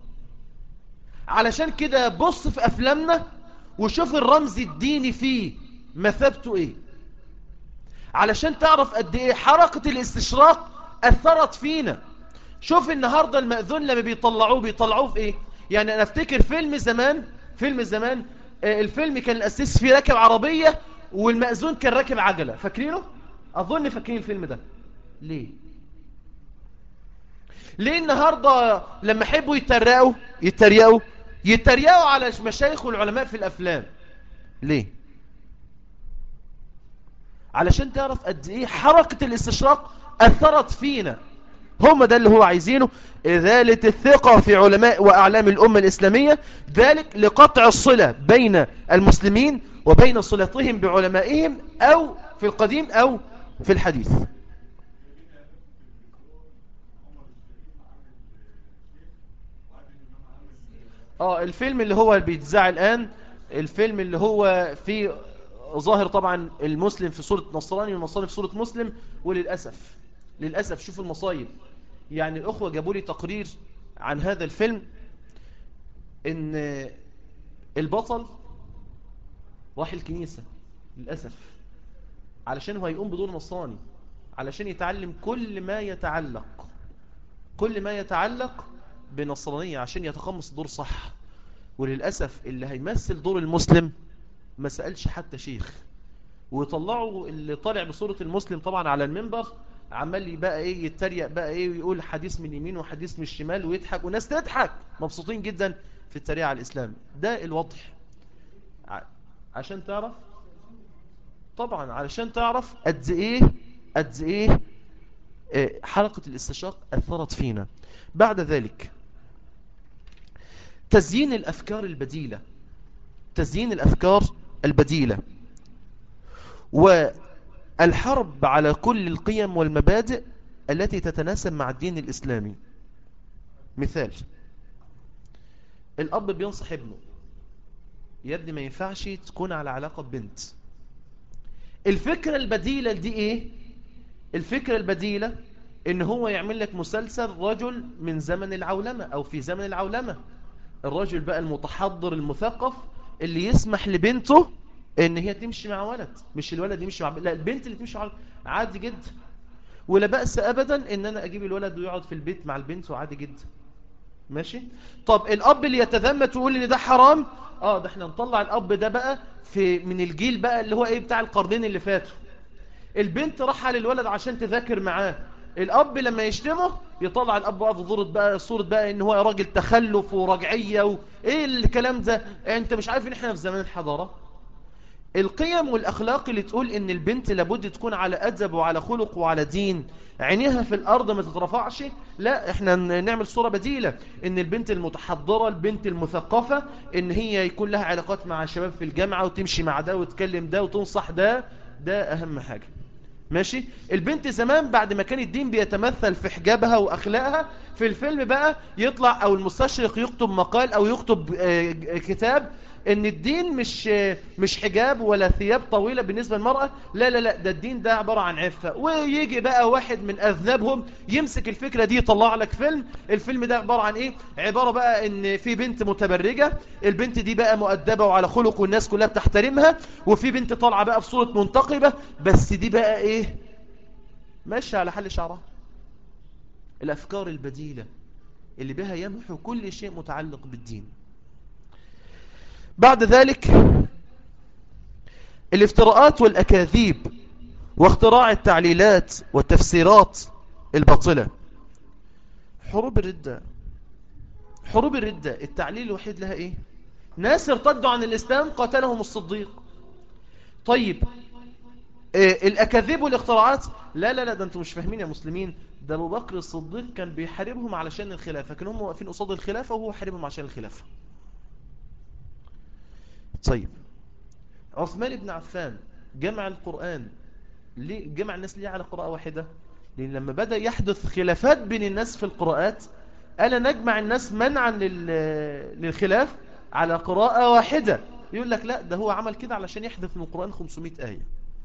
علشان كده بص في افلامنا وشوف الرمز الديني فيه مثابته ايه علشان تعرف قد ايه حركة الاستشراق اثرت فينا شوف النهاردة المأذون لما بيطلعوه بيطلعوه في ايه يعني انا افتكر فيلم زمان فيلم زمان آه الفيلم كان الاساس فيه راكب عربية والمأذون كان راكب عجلة فاكرينه اظن فاكرين الفيلم ده ليه ليه النهاردة لما يحبوا يتريقوا يتريقوا يتريقوا على مشايخ والعلماء في الافلام ليه علشان تعرف قد ايه حركة الاستشراق اثرت فينا هم ده اللي هو عايزينه إذالة الثقة في علماء وأعلام الأمة الإسلامية ذلك لقطع الصلة بين المسلمين وبين صلتهم بعلمائهم أو في القديم أو في الحديث آه الفيلم اللي هو بيتذاع الآن الفيلم اللي هو فيه ظاهر طبعا المسلم في صورة نصراني والنصراني في صورة مسلم وللأسف للأسف شوف المصايب يعني الأخوة جابوا لي تقرير عن هذا الفيلم ان البطل راح الكنيسة للأسف علشان هو هيقوم بدور نصاني علشان يتعلم كل ما يتعلق كل ما يتعلق بنصرانية عشان يتقمص الدور صح وللأسف اللي هيمثل دور المسلم ما سألش حتى شيخ ويطلعوا اللي طالع بصورة المسلم طبعا على المنبر عمال بقى ايه يتريق بقى ايه ويقول حديث من اليمين وحديث من الشمال ويضحك وناس تضحك مبسوطين جدا في التريق على الإسلام ده الوضح عشان تعرف طبعا علشان تعرف قد ايه قد ايه حلقة الاستشاق أثرت فينا بعد ذلك تزيين الأفكار البديلة تزيين الأفكار البديلة والحرب على كل القيم والمبادئ التي تتناسب مع الدين الإسلامي مثال الأب بينصح ابنه يا ابني ما ينفعش تكون على علاقة ببنت الفكرة البديلة دي ايه الفكرة البديلة ان هو يعمل لك مسلسل رجل من زمن العولمة او في زمن العولمة الرجل بقى المتحضر المثقف اللي يسمح لبنته ان هي تمشي مع ولد مش الولد يمشي مع لا البنت اللي تمشي مع ولد عادي جدا ولا بأس ابدا ان انا اجيب الولد ويقعد في البيت مع البنت وعادي جدا ماشي طب الاب اللي يتذمت ويقول ان ده حرام اه ده احنا نطلع الاب ده بقى في من الجيل بقى اللي هو ايه بتاع القرنين اللي فاتوا البنت راح للولد عشان تذاكر معاه الاب لما يشتمه يطلع الاب بقى في صوره بقى صوره بقى ان هو راجل تخلف ورجعيه وايه الكلام ده انت مش عارف ان احنا في زمان الحضاره القيم والاخلاق اللي تقول ان البنت لابد تكون على ادب وعلى خلق وعلى دين عينيها في الارض ما تترفعش لا احنا نعمل صورة بديلة ان البنت المتحضرة البنت المثقفة ان هي يكون لها علاقات مع شباب في الجامعة وتمشي مع ده وتكلم ده وتنصح ده ده اهم حاجة ماشي البنت زمان بعد ما كان الدين بيتمثل في حجابها واخلاقها في الفيلم بقى يطلع او المستشرق يكتب مقال او يكتب كتاب ان الدين مش مش حجاب ولا ثياب طويلة بالنسبة للمرأة لا لا لا ده الدين ده عبارة عن عفة ويجي بقى واحد من اذنبهم يمسك الفكرة دي يطلع لك فيلم الفيلم ده عبارة عن ايه عبارة بقى ان في بنت متبرجة البنت دي بقى مؤدبة وعلى خلق والناس كلها بتحترمها وفي بنت طالعة بقى في صورة منتقبة بس دي بقى ايه ماشية على حل شعرها الافكار البديلة اللي بها يمحو كل شيء متعلق بالدين بعد ذلك الافتراءات والأكاذيب واختراع التعليلات والتفسيرات الباطلة حروب الردة حروب الردة التعليل الوحيد لها ايه ناس ارتدوا عن الإسلام قاتلهم الصديق طيب إيه الأكاذيب والاختراعات لا لا لا ده انتم مش فاهمين يا مسلمين ده أبو بكر الصديق كان بيحاربهم علشان الخلافة كانوا هم واقفين قصاد الخلافة وهو حاربهم عشان الخلافة طيب عثمان بن عفان جمع القرآن ليه جمع الناس ليه على قراءة واحدة لأن لما بدأ يحدث خلافات بين الناس في القراءات ألا نجمع الناس منعا للخلاف على قراءة واحدة يقول لك لا ده هو عمل كده علشان يحدث من القرآن 500 آية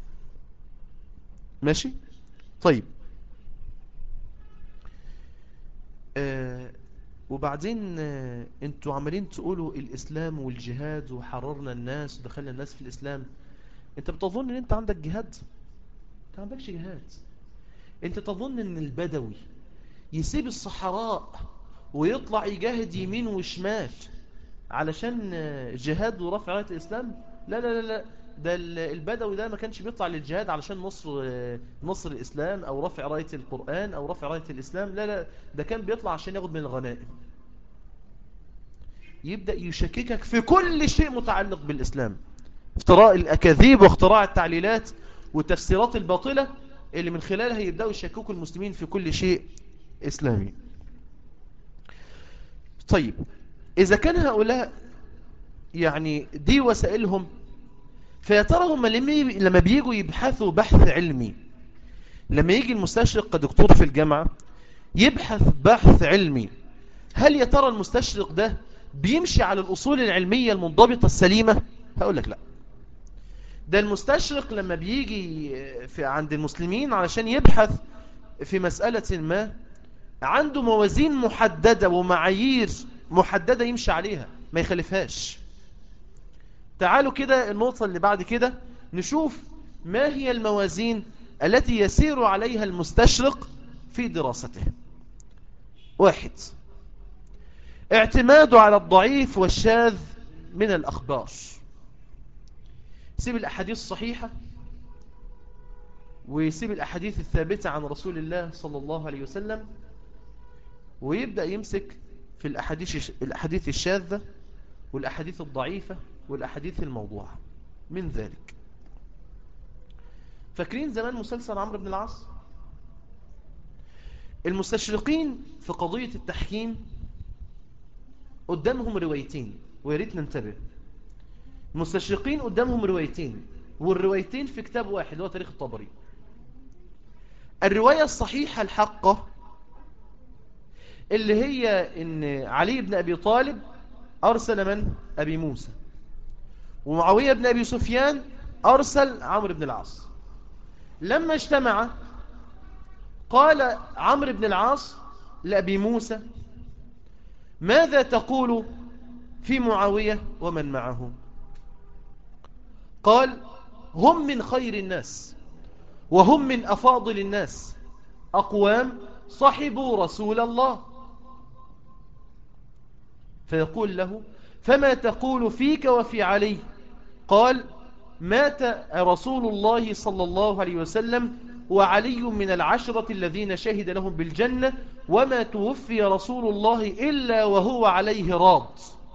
ماشي طيب آه وبعدين انتوا عمالين تقولوا الاسلام والجهاد وحررنا الناس ودخلنا الناس في الاسلام انت بتظن ان انت عندك جهاد انت ما عندكش جهاد انت تظن ان البدوي يسيب الصحراء ويطلع يجاهد يمين وشمال علشان جهاد ورفع راية الاسلام لا لا لا لا ده البدوي ده ما كانش بيطلع للجهاد علشان نصر نصر الإسلام أو رفع راية القرآن أو رفع راية الإسلام لا لا ده كان بيطلع عشان ياخد من الغنائم يبدأ يشككك في كل شيء متعلق بالإسلام افتراء الأكاذيب واختراع التعليلات والتفسيرات الباطلة اللي من خلالها يبدأوا يشككوا المسلمين في كل شيء إسلامي طيب إذا كان هؤلاء يعني دي وسائلهم فيا ترى هم لما بييجوا يبحثوا بحث علمي لما يجي المستشرق كدكتور في الجامعة يبحث بحث علمي هل يا ترى المستشرق ده بيمشي على الأصول العلمية المنضبطة السليمة هقول لك لا ده المستشرق لما بيجي في عند المسلمين علشان يبحث في مسألة ما عنده موازين محددة ومعايير محددة يمشي عليها ما يخلفهاش تعالوا كده النقطة اللي بعد كده نشوف ما هي الموازين التي يسير عليها المستشرق في دراسته واحد اعتماده على الضعيف والشاذ من الأخبار سيب الأحاديث الصحيحة ويسيب الأحاديث الثابتة عن رسول الله صلى الله عليه وسلم ويبدأ يمسك في الأحاديث, الأحاديث الشاذة والأحاديث الضعيفة والأحاديث الموضوعة من ذلك فاكرين زمان مسلسل عمرو بن العاص المستشرقين في قضية التحكيم قدامهم روايتين وياريت ننتبه المستشرقين قدامهم روايتين والروايتين في كتاب واحد هو تاريخ الطبري الرواية الصحيحة الحقة اللي هي ان علي بن أبي طالب أرسل من؟ أبي موسى ومعاوية بن أبي سفيان أرسل عمرو بن العاص لما اجتمع قال عمرو بن العاص لأبي موسى ماذا تقول في معاوية ومن معه قال هم من خير الناس وهم من أفاضل الناس أقوام صحبوا رسول الله فيقول له فما تقول فيك وفي علي قال مات رسول الله صلى الله عليه وسلم وعلي من العشرة الذين شهد لهم بالجنة وما توفي رسول الله إلا وهو عليه راض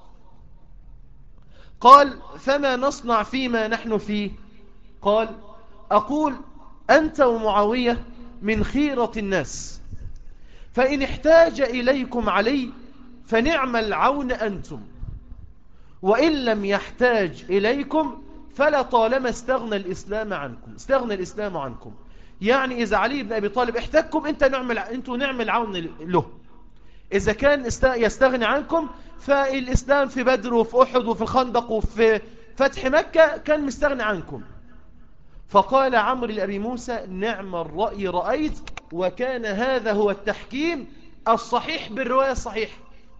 قال فما نصنع فيما نحن فيه قال أقول أنت ومعاوية من خيرة الناس فإن احتاج إليكم علي فنعم العون أنتم وإن لم يحتاج إليكم فلا طالما استغنى الإسلام عنكم استغنى الإسلام عنكم يعني إذا علي بن أبي طالب احتاجكم أنت نعمل أنتوا نعمل عون له إذا كان يستغني عنكم فالإسلام في بدر وفي أحد وفي الخندق وفي فتح مكة كان مستغني عنكم فقال عمرو لأبي موسى نعم الرأي رأيت وكان هذا هو التحكيم الصحيح بالرواية الصحيحة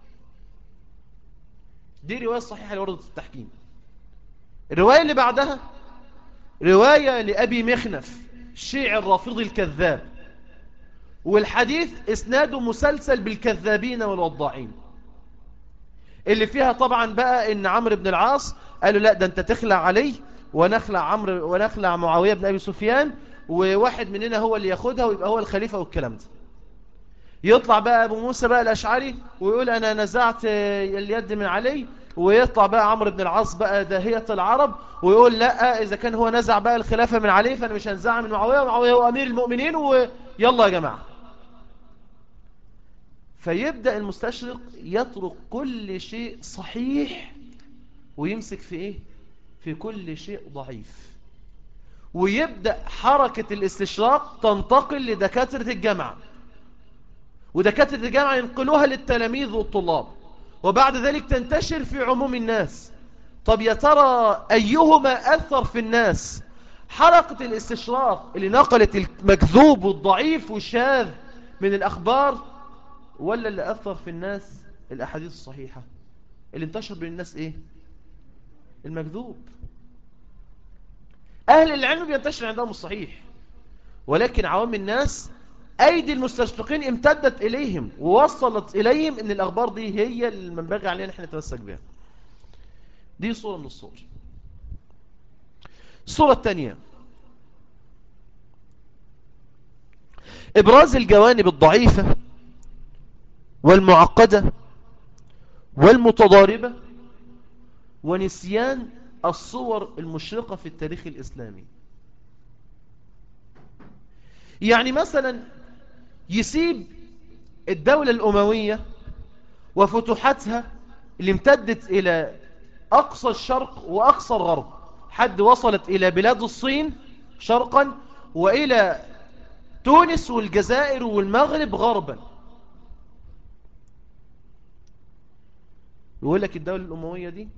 دي رواية صحيحة لوردة التحكيم الرواية اللي بعدها رواية لأبي مخنف الشيع الرافضي الكذاب والحديث اسناده مسلسل بالكذابين والوضاعين اللي فيها طبعا بقى ان عمرو بن العاص قالوا لا ده انت تخلع علي ونخلع عمرو ونخلع معاوية بن ابي سفيان وواحد مننا هو اللي ياخدها ويبقى هو الخليفة والكلام ده يطلع بقى ابو موسى بقى الاشعري ويقول انا نزعت اليد من علي ويطلع بقى عمرو بن العاص بقى داهية العرب ويقول لا إذا كان هو نزع بقى الخلافة من عليه فأنا مش هنزعها من معاوية ومعاوية هو أمير المؤمنين ويلا يا جماعة فيبدأ المستشرق يترك كل شيء صحيح ويمسك في إيه؟ في كل شيء ضعيف ويبدأ حركة الاستشراق تنتقل لدكاترة الجامعة ودكاترة الجامعة ينقلوها للتلاميذ والطلاب وبعد ذلك تنتشر في عموم الناس طب يا ترى أيهما أثر في الناس حركة الاستشراق اللي نقلت المكذوب والضعيف والشاذ من الأخبار ولا اللي أثر في الناس الأحاديث الصحيحة اللي انتشر بين الناس إيه المكذوب أهل العلم بينتشر عندهم الصحيح ولكن عوام الناس أيدي المستشرقين امتدت إليهم ووصلت إليهم أن الأخبار دي هي اللي منبغي علينا نحن نتمسك بها دي صورة من الصور الصورة الثانية إبراز الجوانب الضعيفة والمعقدة والمتضاربة ونسيان الصور المشرقة في التاريخ الإسلامي يعني مثلا يسيب الدولة الأموية وفتوحاتها اللي امتدت إلى أقصى الشرق وأقصى الغرب حد وصلت إلى بلاد الصين شرقا وإلى تونس والجزائر والمغرب غربا يقول لك الدولة الأموية دي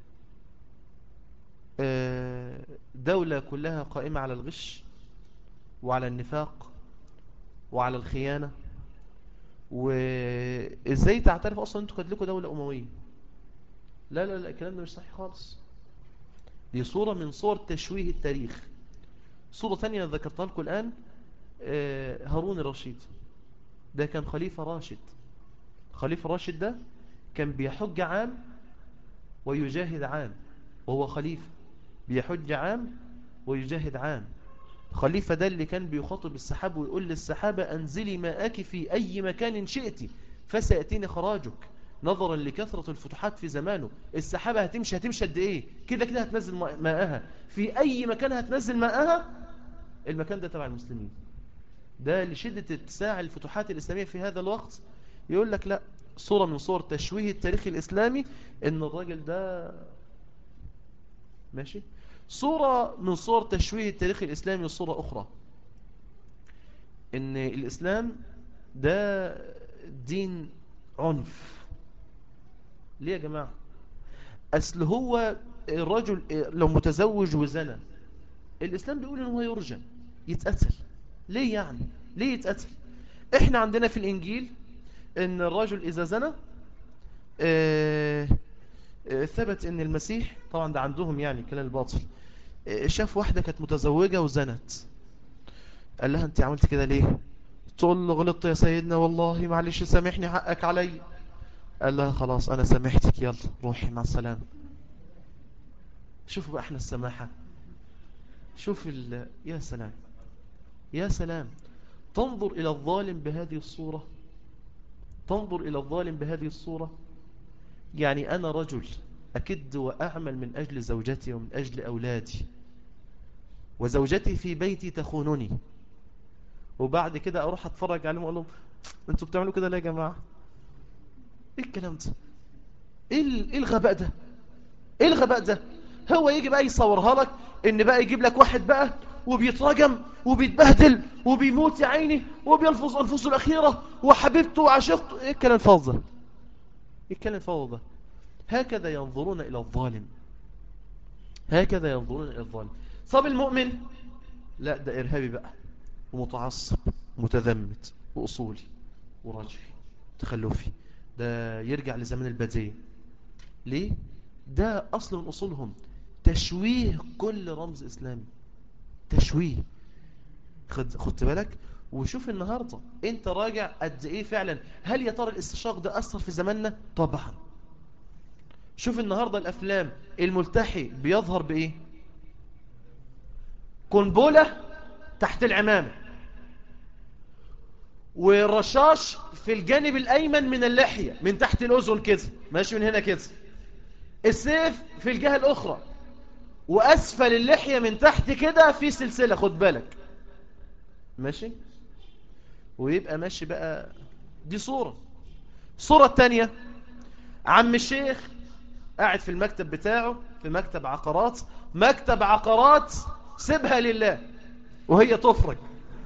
دولة كلها قائمة على الغش وعلى النفاق وعلى الخيانة وازاي تعترف اصلا انتوا كانت لكم دولة اموية لا لا لا الكلام ده مش صحيح خالص دي صورة من صور تشويه التاريخ صورة ثانية ذكرتها لكم الآن آه، هارون الرشيد ده كان خليفة راشد خليفة راشد ده كان بيحج عام ويجاهد عام وهو خليفة بيحج عام ويجاهد عام خليفة ده اللي كان بيخاطب السحاب ويقول للسحابة أنزلي ماءك في أي مكان شئت فسيأتيني خراجك نظرا لكثرة الفتوحات في زمانه السحابة هتمشي هتمشي قد ايه كده كده هتنزل ماءها في أي مكان هتنزل ماءها المكان ده تبع المسلمين ده لشدة اتساع الفتوحات الإسلامية في هذا الوقت يقول لك لا صورة من صور تشويه التاريخ الإسلامي ان الراجل ده ماشي صورة من صور تشويه التاريخ الإسلامي صورة أخرى ان الإسلام ده دين عنف ليه يا جماعة أصل هو الرجل لو متزوج وزنى الإسلام بيقول إن هو يرجم يتقتل ليه يعني ليه يتقتل إحنا عندنا في الإنجيل إن الرجل إذا زنى آه، آه، ثبت إن المسيح طبعا ده عندهم يعني كلام الباطل آه، شاف واحدة كانت متزوجة وزنت قال لها أنت عملت كده ليه تقول له غلطت يا سيدنا والله معلش سامحني حقك علي قال لها خلاص أنا سامحتك يلا روحي مع السلامة شوفوا بقى احنا السماحة شوف ال... يا سلام يا سلام تنظر إلى الظالم بهذه الصورة تنظر إلى الظالم بهذه الصورة يعني أنا رجل أكد وأعمل من أجل زوجتي ومن أجل أولادي وزوجتي في بيتي تخونني وبعد كده أروح أتفرج عليهم وأقول لهم أنتوا بتعملوا كده ليه يا جماعة إيه الكلام ده إيه, إيه الغباء ده إيه الغباء ده هو يجي بقى يصورها لك ان بقى يجيب لك واحد بقى وبيترجم وبيتبهدل وبيموت يا عيني وبيلفظ انفسه الاخيره وحبيبته وعشقته ايه الكلام الفاضي ده ايه الكلام الفاضي ده هكذا ينظرون الى الظالم هكذا ينظرون الى الظالم صاب المؤمن لا ده ارهابي بقى ومتعصب متذمت واصولي ورجعي تخلفي ده يرجع لزمن البديه ليه ده اصل من اصولهم تشويه كل رمز إسلامي تشويه خد خدت بالك وشوف النهاردة انت راجع قد ايه فعلا هل يا ترى الاستشراق ده أثر في زماننا طبعا شوف النهاردة الأفلام الملتحي بيظهر بإيه قنبلة تحت العمامة ورشاش في الجانب الأيمن من اللحية من تحت الأذن كده ماشي من هنا كده السيف في الجهة الأخرى وأسفل اللحية من تحت كده في سلسلة خد بالك ماشي ويبقى ماشي بقى دي صورة الصورة التانية عم الشيخ قاعد في المكتب بتاعه في مكتب عقارات مكتب عقارات سيبها لله وهي تفرج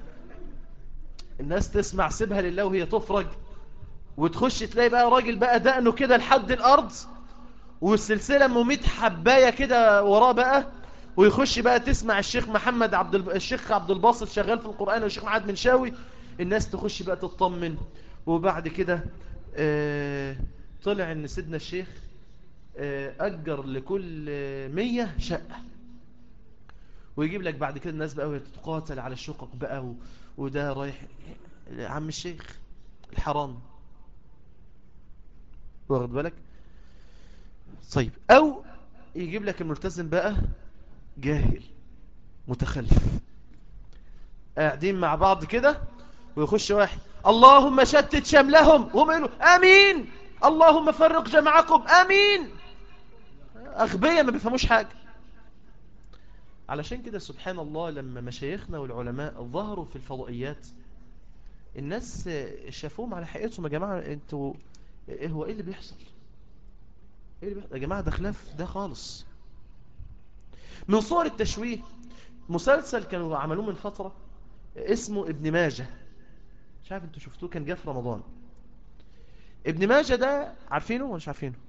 الناس تسمع سيبها لله وهي تفرج وتخش تلاقي بقى راجل بقى دقنه كده لحد الأرض والسلسلة مميت حباية كده وراه بقى ويخش بقى تسمع الشيخ محمد عبد الب... الشيخ عبد الباسط شغال في القرآن والشيخ محمد منشاوي الناس تخش بقى تطمن وبعد كده آه طلع ان سيدنا الشيخ آه أجر لكل مية شقة ويجيب لك بعد كده الناس بقى وتتقاتل على الشقق بقى و... وده رايح عم الشيخ الحرام واخد بالك طيب او يجيب لك الملتزم بقى جاهل متخلف قاعدين مع بعض كده ويخش واحد اللهم شتت شملهم وهم يقولوا امين اللهم فرق جمعكم امين اغبياء ما بيفهموش حاجه علشان كده سبحان الله لما مشايخنا والعلماء ظهروا في الفضائيات الناس شافوهم على حقيقتهم يا جماعه انتوا ايه هو ايه اللي بيحصل ايه اللي بيحصل يا جماعه ده خلاف ده خالص من صور التشويه مسلسل كانوا عملوه من فتره اسمه ابن ماجه مش عارف انتوا شفتوه كان جه في رمضان ابن ماجه ده عارفينه ولا مش عارفينه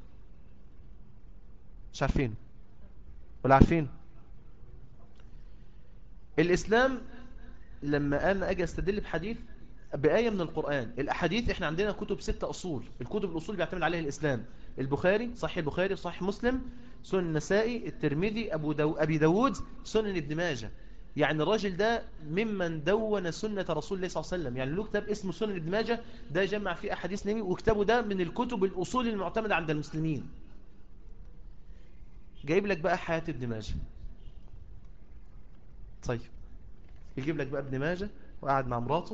مش عارفينه ولا عارفينه الإسلام لما أنا أجي أستدل بحديث بآية من القرآن الأحاديث احنا عندنا كتب ستة أصول الكتب الأصول بيعتمد عليها الإسلام البخاري صحيح البخاري صحيح مسلم سنن النسائي الترمذي أبو دو أبي داود سنن ابن ماجه يعني الراجل ده ممن دون سنة رسول الله صلى الله عليه وسلم يعني له كتاب اسمه سنن ابن ماجه ده جمع فيه أحاديث نبي وكتابه ده من الكتب الأصول المعتمدة عند المسلمين جايب لك بقى حياة ابن ماجه طيب يجيب لك بقى ابن ماجه وقاعد مع مراته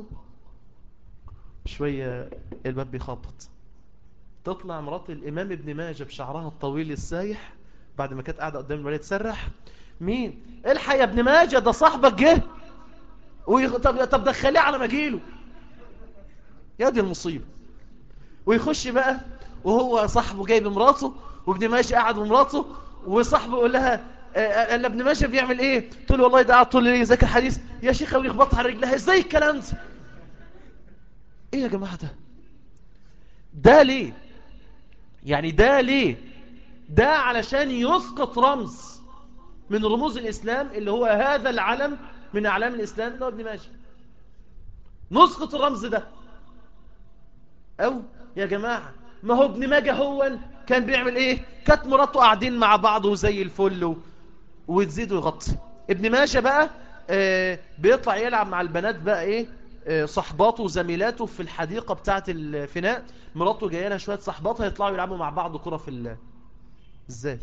شوية الباب بيخبط تطلع مرات الإمام ابن ماجه بشعرها الطويل السايح بعد ما كانت قاعدة قدام الوليد تسرح مين الحق يا ابن ماجه ده صاحبك جه ويخ... طب طب دخليه على مجيله يا دي المصيبة ويخش بقى وهو صاحبه جايب مراته وابن ماجه قاعد بمراته وصاحبه يقول لها قال ابن ماجه بيعمل ايه تقول له والله ده قاعد طول الليل يذاكر حديث يا شيخه ويخبطها على رجلها ازاي الكلام ده ايه يا جماعه ده ده ليه يعني ده ليه ده علشان يسقط رمز من رموز الإسلام اللي هو هذا العلم من أعلام الإسلام اللي هو ابن ماجه نسقط الرمز ده أو يا جماعة ما هو ابن ماجه هو كان بيعمل ايه كانت مراته قاعدين مع بعض وزي الفل و... وتزيد ويغطي ابن ماجه بقى آه بيطلع يلعب مع البنات بقى ايه آه صحباته وزميلاته في الحديقة بتاعة الفناء مراته جايه لها شوية صحباتها يطلعوا يلعبوا مع بعض كرة في الله ازاي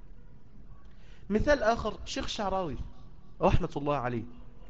مثال آخر شيخ شعراوي رحمة الله عليه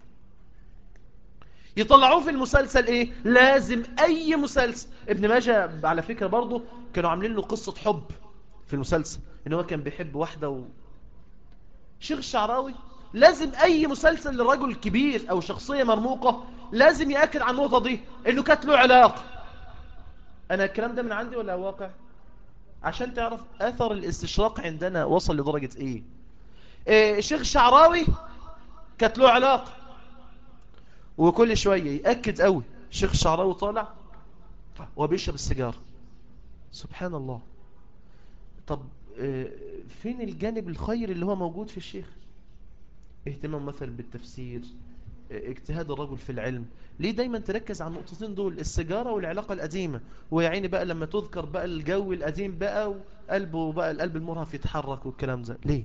يطلعوه في المسلسل ايه لازم اي مسلسل ابن ماجه على فكرة برضه كانوا عاملين له قصة حب في المسلسل ان هو كان بيحب واحدة و... شيخ الشعراوي لازم اي مسلسل لرجل كبير او شخصية مرموقة لازم يأكد عن النقطة دي انه كانت له علاقة انا الكلام ده من عندي ولا واقع عشان تعرف اثر الاستشراق عندنا وصل لدرجة ايه, إيه الشيخ الشعراوي كانت له علاقة وكل شوية يأكد قوي الشيخ الشعراوي طالع وبيشرب السيجارة سبحان الله طب فين الجانب الخير اللي هو موجود في الشيخ اهتمام مثلا بالتفسير اجتهاد الرجل في العلم ليه دايما تركز على النقطتين دول السيجارة والعلاقة القديمة ويعيني بقى لما تذكر بقى الجو القديم بقى وقلبه بقى القلب المرهف يتحرك والكلام ده ليه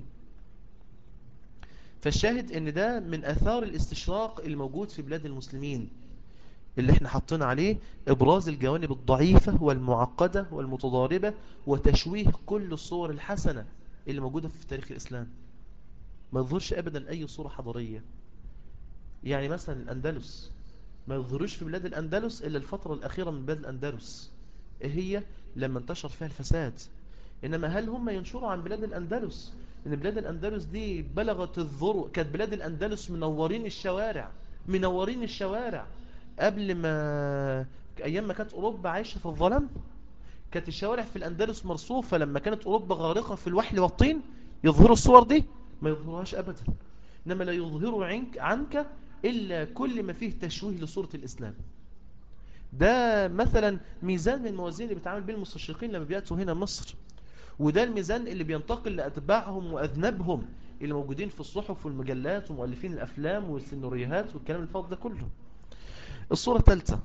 فالشاهد ان ده من اثار الاستشراق الموجود في بلاد المسلمين اللي احنا حطينا عليه ابراز الجوانب الضعيفة والمعقدة والمتضاربة وتشويه كل الصور الحسنة اللي موجودة في تاريخ الاسلام ما يظهرش ابدا اي صورة حضارية يعني مثلا الاندلس ما يظهروش في بلاد الاندلس الا الفترة الاخيرة من بلاد الاندلس ايه هي لما انتشر فيها الفساد انما هل هم ينشروا عن بلاد الاندلس ان بلاد الاندلس دي بلغت الذروة كانت بلاد الاندلس منورين الشوارع منورين الشوارع قبل ما ايام ما كانت اوروبا عايشة في الظلام كانت الشوارع في الاندلس مرصوفة لما كانت اوروبا غارقة في الوحل والطين يظهروا الصور دي ما يظهرهاش ابدا انما لا يظهروا عنك, عنك الا كل ما فيه تشويه لصورة الاسلام ده مثلا ميزان من الموازين اللي بيتعامل بيه المستشرقين لما بيأتوا هنا مصر وده الميزان اللي بينتقل لأتباعهم وأذنبهم اللي موجودين في الصحف والمجلات ومؤلفين الأفلام والسيناريوهات والكلام الفاضل ده كله الصورة الثالثة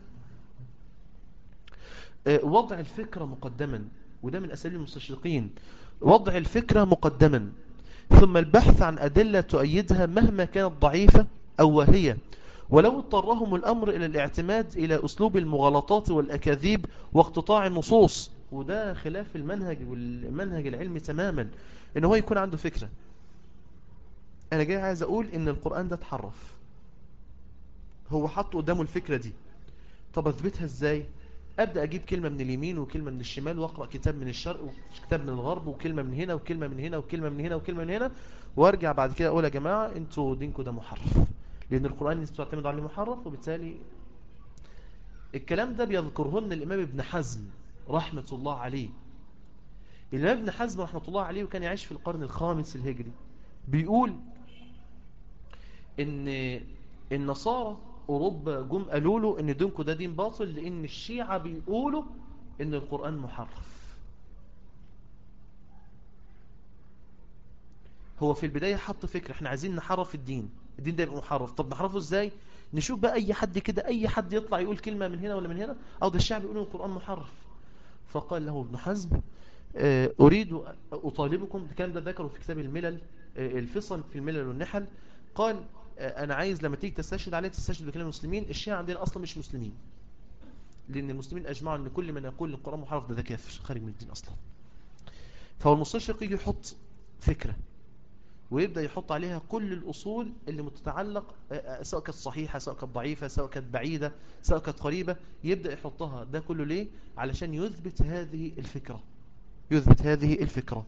وضع الفكرة مقدما وده من أساليب المستشرقين وضع الفكرة مقدما ثم البحث عن أدلة تؤيدها مهما كانت ضعيفة أو واهية ولو اضطرهم الأمر إلى الاعتماد إلى أسلوب المغالطات والأكاذيب واقتطاع النصوص وده خلاف المنهج والمنهج العلمي تماما ان هو يكون عنده فكرة انا جاي عايز اقول ان القرآن ده اتحرف هو حط قدامه الفكرة دي طب اثبتها ازاي ابدأ اجيب كلمة من اليمين وكلمة من الشمال واقرأ كتاب من الشرق وكتاب من الغرب وكلمة من هنا وكلمة من هنا وكلمة من هنا وكلمة من هنا وارجع بعد كده اقول يا جماعة انتوا دينكم ده محرف لان القرآن انتوا تعتمدوا عليه محرف وبالتالي الكلام ده بيذكره لنا الامام ابن حزم رحمة الله عليه الإمام ابن حزم رحمة الله عليه وكان يعيش في القرن الخامس الهجري بيقول إن النصارى أوروبا جم قالوا له إن دينكم ده دين باطل لأن الشيعة بيقولوا إن القرآن محرف هو في البداية حط فكرة احنا عايزين نحرف الدين الدين ده يبقى محرف طب نحرفه ازاي نشوف بقى اي حد كده اي حد يطلع يقول كلمة من هنا ولا من هنا او ده الشعب يقول القرآن محرف فقال له ابن حزم آه، أريد أطالبكم الكلام ده ذكره في كتاب الملل آه، الفصل في الملل والنحل قال آه، أنا عايز لما تيجي تستشهد عليه تستشهد بكلام المسلمين الشيعة عندنا أصلا مش مسلمين لأن المسلمين أجمعوا أن كل من يقول القرآن محرف ده ده كافر خارج من الدين أصلا فهو المستشرق يجي يحط فكرة ويبدأ يحط عليها كل الأصول اللي متتعلق سواء كانت صحيحة سواء كانت ضعيفة سواء كانت بعيدة سواء كانت قريبة يبدأ يحطها ده كله ليه علشان يثبت هذه الفكرة يثبت هذه الفكرة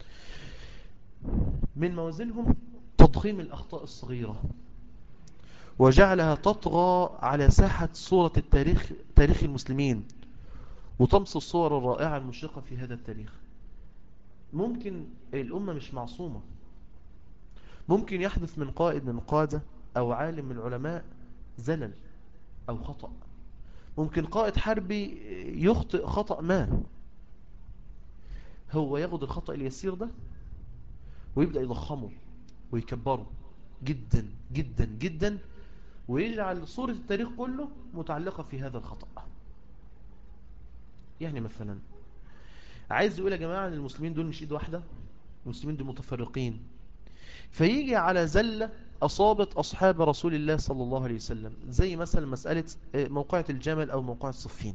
من موازينهم تضخيم الأخطاء الصغيرة وجعلها تطغى على ساحة صورة التاريخ تاريخ المسلمين وتمس الصور الرائعة المشرقة في هذا التاريخ ممكن الأمة مش معصومة ممكن يحدث من قائد من القادة أو عالم من العلماء زلل أو خطأ ممكن قائد حربي يخطئ خطأ ما هو ياخد الخطأ اليسير ده ويبدأ يضخمه ويكبره جدا جدا جدا ويجعل صورة التاريخ كله متعلقة في هذا الخطأ يعني مثلا عايز يقول يا جماعة ان المسلمين دول مش ايد واحدة المسلمين دول متفرقين فيجي على زلة أصابت أصحاب رسول الله صلى الله عليه وسلم زي مثلا مسألة موقعة الجمل أو موقعة الصفين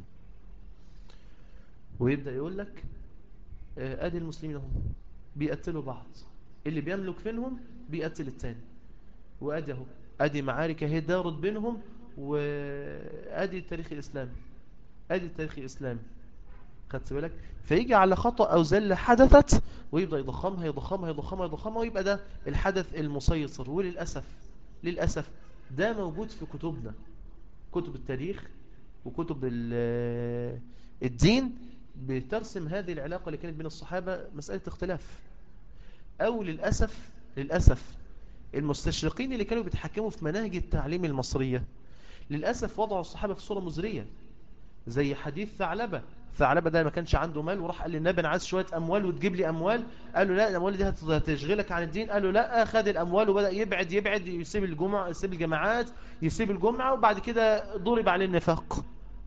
ويبدأ يقول لك ادي المسلمين هم بيقتلوا بعض اللي بيملك فينهم بيقتل التاني وادي اهو ادي معارك اهي دارت بينهم وادي التاريخ الاسلامي ادي التاريخ الاسلامي خدت بالك فيجي على خطأ او زلة حدثت ويبدأ يضخمها يضخمها يضخمها يضخمها ويبقى ده الحدث المسيطر وللأسف للأسف ده موجود في كتبنا كتب التاريخ وكتب الدين بترسم هذه العلاقة اللي كانت بين الصحابة مسألة اختلاف أو للأسف للأسف المستشرقين اللي كانوا بيتحكموا في مناهج التعليم المصرية للأسف وضعوا الصحابة في صورة مزرية زي حديث ثعلبة ثعلبة ده ما كانش عنده مال وراح قال للنبي انا عايز شوية أموال وتجيب لي أموال قال له لا الأموال دي هتشغلك عن الدين قال له لا خد الأموال وبدأ يبعد يبعد يسيب الجمعة يسيب الجماعات يسيب الجمعة وبعد كده ضرب عليه النفاق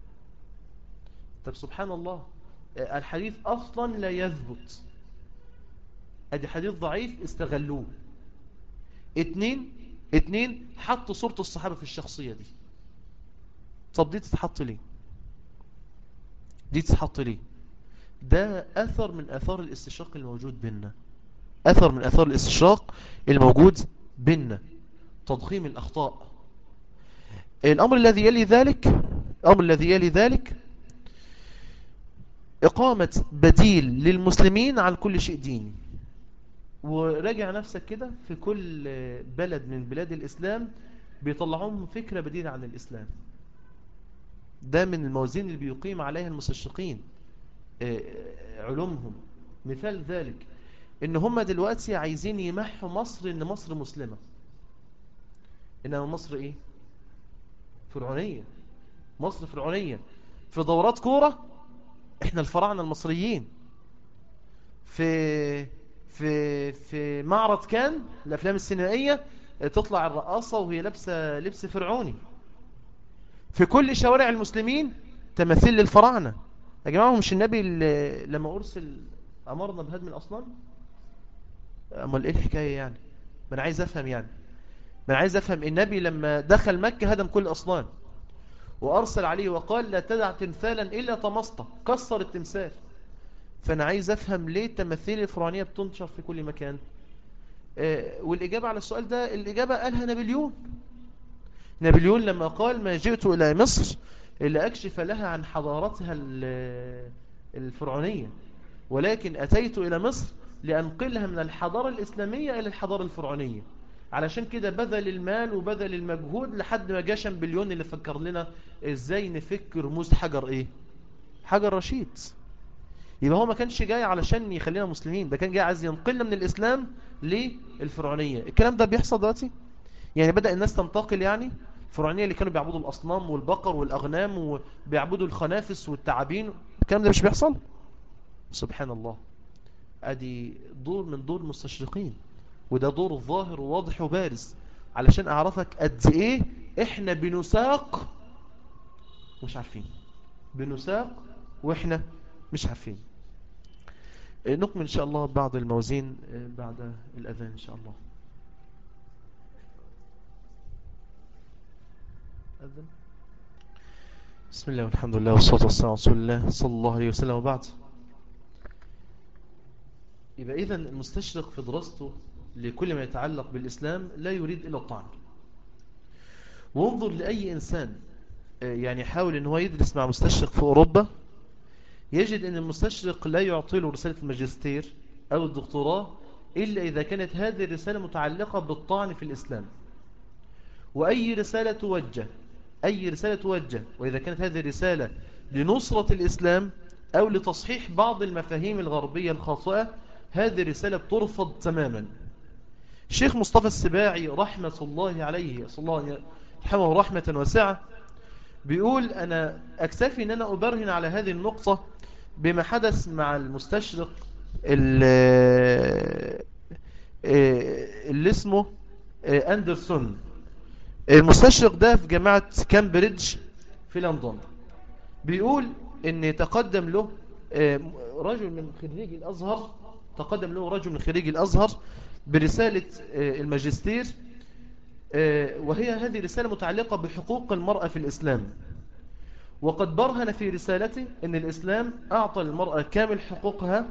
طب سبحان الله الحديث أصلا لا يثبت ادي حديث ضعيف استغلوه اتنين اتنين حطوا صورة الصحابة في الشخصية دي طب دي تتحط ليه دي تتحط ليه ده أثر من أثار الاستشراق الموجود بيننا أثر من أثار الاستشراق الموجود بيننا تضخيم الأخطاء الأمر الذي يلي ذلك الأمر الذي يلي ذلك إقامة بديل للمسلمين عن كل شيء ديني وراجع نفسك كده في كل بلد من بلاد الإسلام بيطلعون فكرة بديلة عن الإسلام ده من الموازين اللي بيقيم عليها المستشرقين علومهم مثال ذلك ان هم دلوقتي عايزين يمحوا مصر ان مصر مسلمة انما مصر ايه فرعونية مصر فرعونية في دورات كورة احنا الفراعنة المصريين في في في معرض كان الافلام السينمائية تطلع الرقاصة وهي لابسة لبس فرعوني في كل شوارع المسلمين تماثيل للفراعنة يا جماعة مش النبي لما أرسل أمرنا بهدم الأصنام أمال إيه الحكاية يعني ما أنا عايز أفهم يعني ما أنا عايز أفهم النبي لما دخل مكة هدم كل الأصنام وأرسل عليه وقال لا تدع تمثالا إلا طمسته كسر التمثال فأنا عايز أفهم ليه التماثيل الفرعونية بتنشر في كل مكان آه والإجابة على السؤال ده الإجابة قالها نابليون نابليون لما قال ما جئت إلى مصر إلا أكشف لها عن حضارتها الفرعونية ولكن أتيت إلى مصر لأنقلها من الحضارة الإسلامية إلى الحضارة الفرعونية علشان كده بذل المال وبذل المجهود لحد ما جاء شامبليون اللي فكر لنا ازاي نفك رموز حجر ايه حجر رشيد يبقى هو ما كانش جاي علشان يخلينا مسلمين ده كان جاي عايز ينقلنا من الإسلام للفرعونية الكلام ده بيحصل دلوقتي يعني بدأ الناس تنتقل يعني الفرعونية اللي كانوا بيعبدوا الأصنام والبقر والأغنام وبيعبدوا الخنافس والتعابين الكلام ده مش بيحصل سبحان الله ادي دور من دور المستشرقين وده دور ظاهر وواضح وبارز علشان اعرفك قد ايه احنا بنساق مش عارفين بنساق واحنا مش عارفين نكمل ان شاء الله بعض الموازين بعد الاذان ان شاء الله أذن بسم الله والحمد لله والصلاة والسلام على رسول الله صلى الله عليه وسلم وبعد يبقى إذا المستشرق في دراسته لكل ما يتعلق بالإسلام لا يريد إلا الطعن وانظر لأي إنسان يعني حاول أنه يدرس مع مستشرق في أوروبا يجد أن المستشرق لا يعطي له رسالة الماجستير أو الدكتوراه إلا إذا كانت هذه الرسالة متعلقة بالطعن في الإسلام وأي رسالة توجه أي رسالة توجه وإذا كانت هذه الرسالة لنصرة الإسلام أو لتصحيح بعض المفاهيم الغربية الخاطئة هذه الرسالة بترفض تماما الشيخ مصطفى السباعي رحمة الله عليه صلى الله يرحمه رحمة واسعة بيقول أنا أكتفي أن أنا أبرهن على هذه النقطة بما حدث مع المستشرق اللي اسمه أندرسون المستشرق ده في جامعة كامبريدج في لندن بيقول ان يتقدم له رجل من خريج الازهر تقدم له رجل من خريج الازهر برسالة الماجستير وهي هذه رسالة متعلقة بحقوق المرأة في الاسلام وقد برهن في رسالته ان الاسلام اعطى للمرأة كامل حقوقها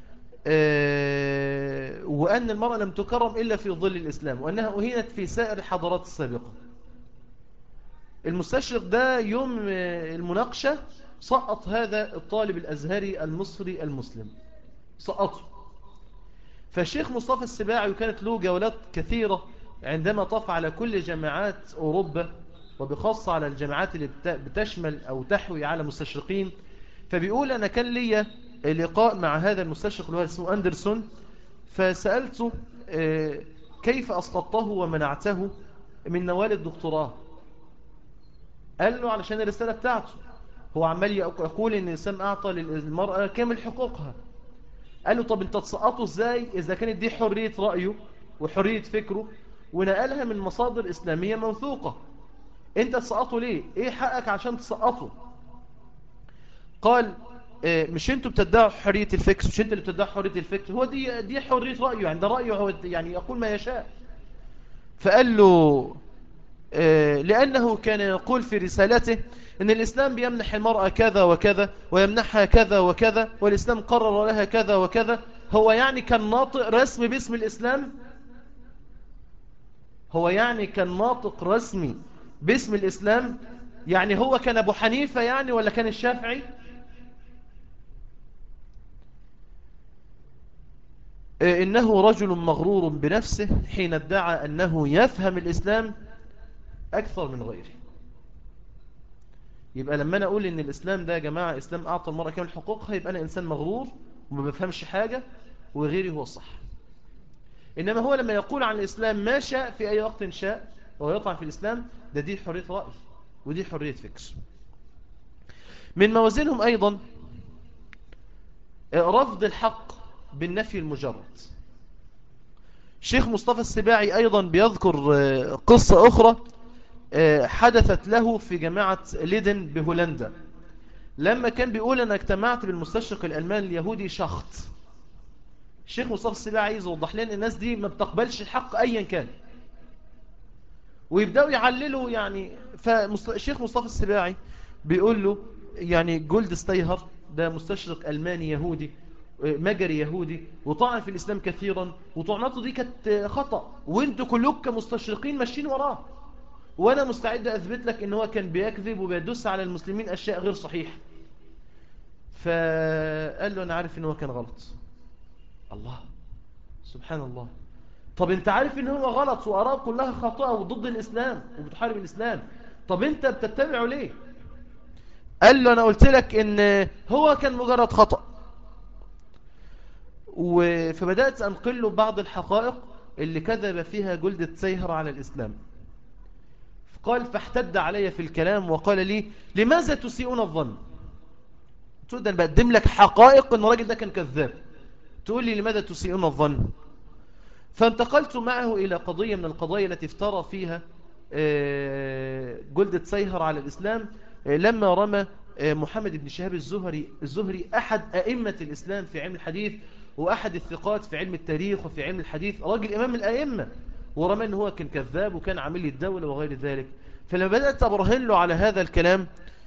وأن المرأة لم تكرم إلا في ظل الإسلام وأنها أهينت في سائر الحضارات السابقة المستشرق ده يوم المناقشة سقط هذا الطالب الأزهري المصري المسلم سقطه فالشيخ مصطفى السباعي وكانت له جولات كثيرة عندما طاف على كل جامعات أوروبا وبخاصة على الجامعات اللي بتشمل أو تحوي على مستشرقين فبيقول أنا كان لي لقاء مع هذا المستشرق اللي هو اسمه أندرسون فسألته كيف أسقطته ومنعته من نوال الدكتوراه قال له علشان الرسالة بتاعته هو عمال يقول ان الإسلام أعطى للمرأة كامل حقوقها قال له طب انت تسقطه ازاي إذا كانت دي حرية رأيه وحرية فكره ونقلها من مصادر إسلامية موثوقة انت تسقطه ليه ايه حقك عشان تسقطه قال مش انتوا بتدعوا حرية الفكر مش انت اللي بتدعوا حرية الفكر هو دي دي حرية رأيه يعني ده رأيه هو يعني يقول ما يشاء فقال له لأنه كان يقول في رسالته ان الإسلام بيمنح المرأة كذا وكذا ويمنحها كذا وكذا والإسلام قرر لها كذا وكذا هو يعني كان ناطق رسمي باسم الإسلام هو يعني كان ناطق رسمي باسم الإسلام يعني هو كان أبو حنيفة يعني ولا كان الشافعي إنه رجل مغرور بنفسه حين ادعى أنه يفهم الإسلام أكثر من غيره يبقى لما أنا أقول إن الإسلام ده يا جماعة إسلام أعطى المرأة كامل حقوقها يبقى أنا إنسان مغرور وما بفهمش حاجة وغيري هو الصح إنما هو لما يقول عن الإسلام ما شاء في أي وقت شاء وهو يطعن في الإسلام ده دي حرية رأي ودي حرية فكر من موازينهم أيضا رفض الحق بالنفي المجرد الشيخ مصطفى السباعي أيضا بيذكر قصة أخرى حدثت له في جامعة ليدن بهولندا لما كان بيقول أنا اجتمعت بالمستشرق الألماني اليهودي شخط الشيخ مصطفى السباعي عايز يوضح لنا الناس دي ما بتقبلش الحق أيا كان ويبدأوا يعللوا يعني فالشيخ مصطفى السباعي بيقول له يعني جولد ستيهر ده مستشرق ألماني يهودي مجري يهودي وطعن في الإسلام كثيرا وطعناته دي كانت خطأ وانتوا كلكم كمستشرقين ماشيين وراه وانا مستعد اثبت لك ان هو كان بيكذب وبيدس على المسلمين اشياء غير صحيحة فقال له انا عارف ان هو كان غلط الله سبحان الله طب انت عارف ان هو غلط واراء كلها خاطئة وضد الاسلام وبتحارب الاسلام طب انت بتتبعه ليه قال له انا قلت لك ان هو كان مجرد خطأ فبدأت أنقل له بعض الحقائق اللي كذب فيها جلدة سيهر على الإسلام قال فاحتد علي في الكلام وقال لي لماذا تسيئون الظن تقول ده أنا بقدم لك حقائق أن الراجل ده كان كذاب تقول لي لماذا تسيئون الظن فانتقلت معه إلى قضية من القضايا التي افترى فيها آه، جلدة سيهر على الإسلام آه، لما رمى آه، محمد بن شهاب الزهري الزهري أحد أئمة الإسلام في علم الحديث وأحد الثقات في علم التاريخ وفي علم الحديث راجل إمام الأئمة ورمى أنه هو كان كذاب وكان عامل الدولة وغير ذلك فلما بدأت أبرهن له على هذا الكلام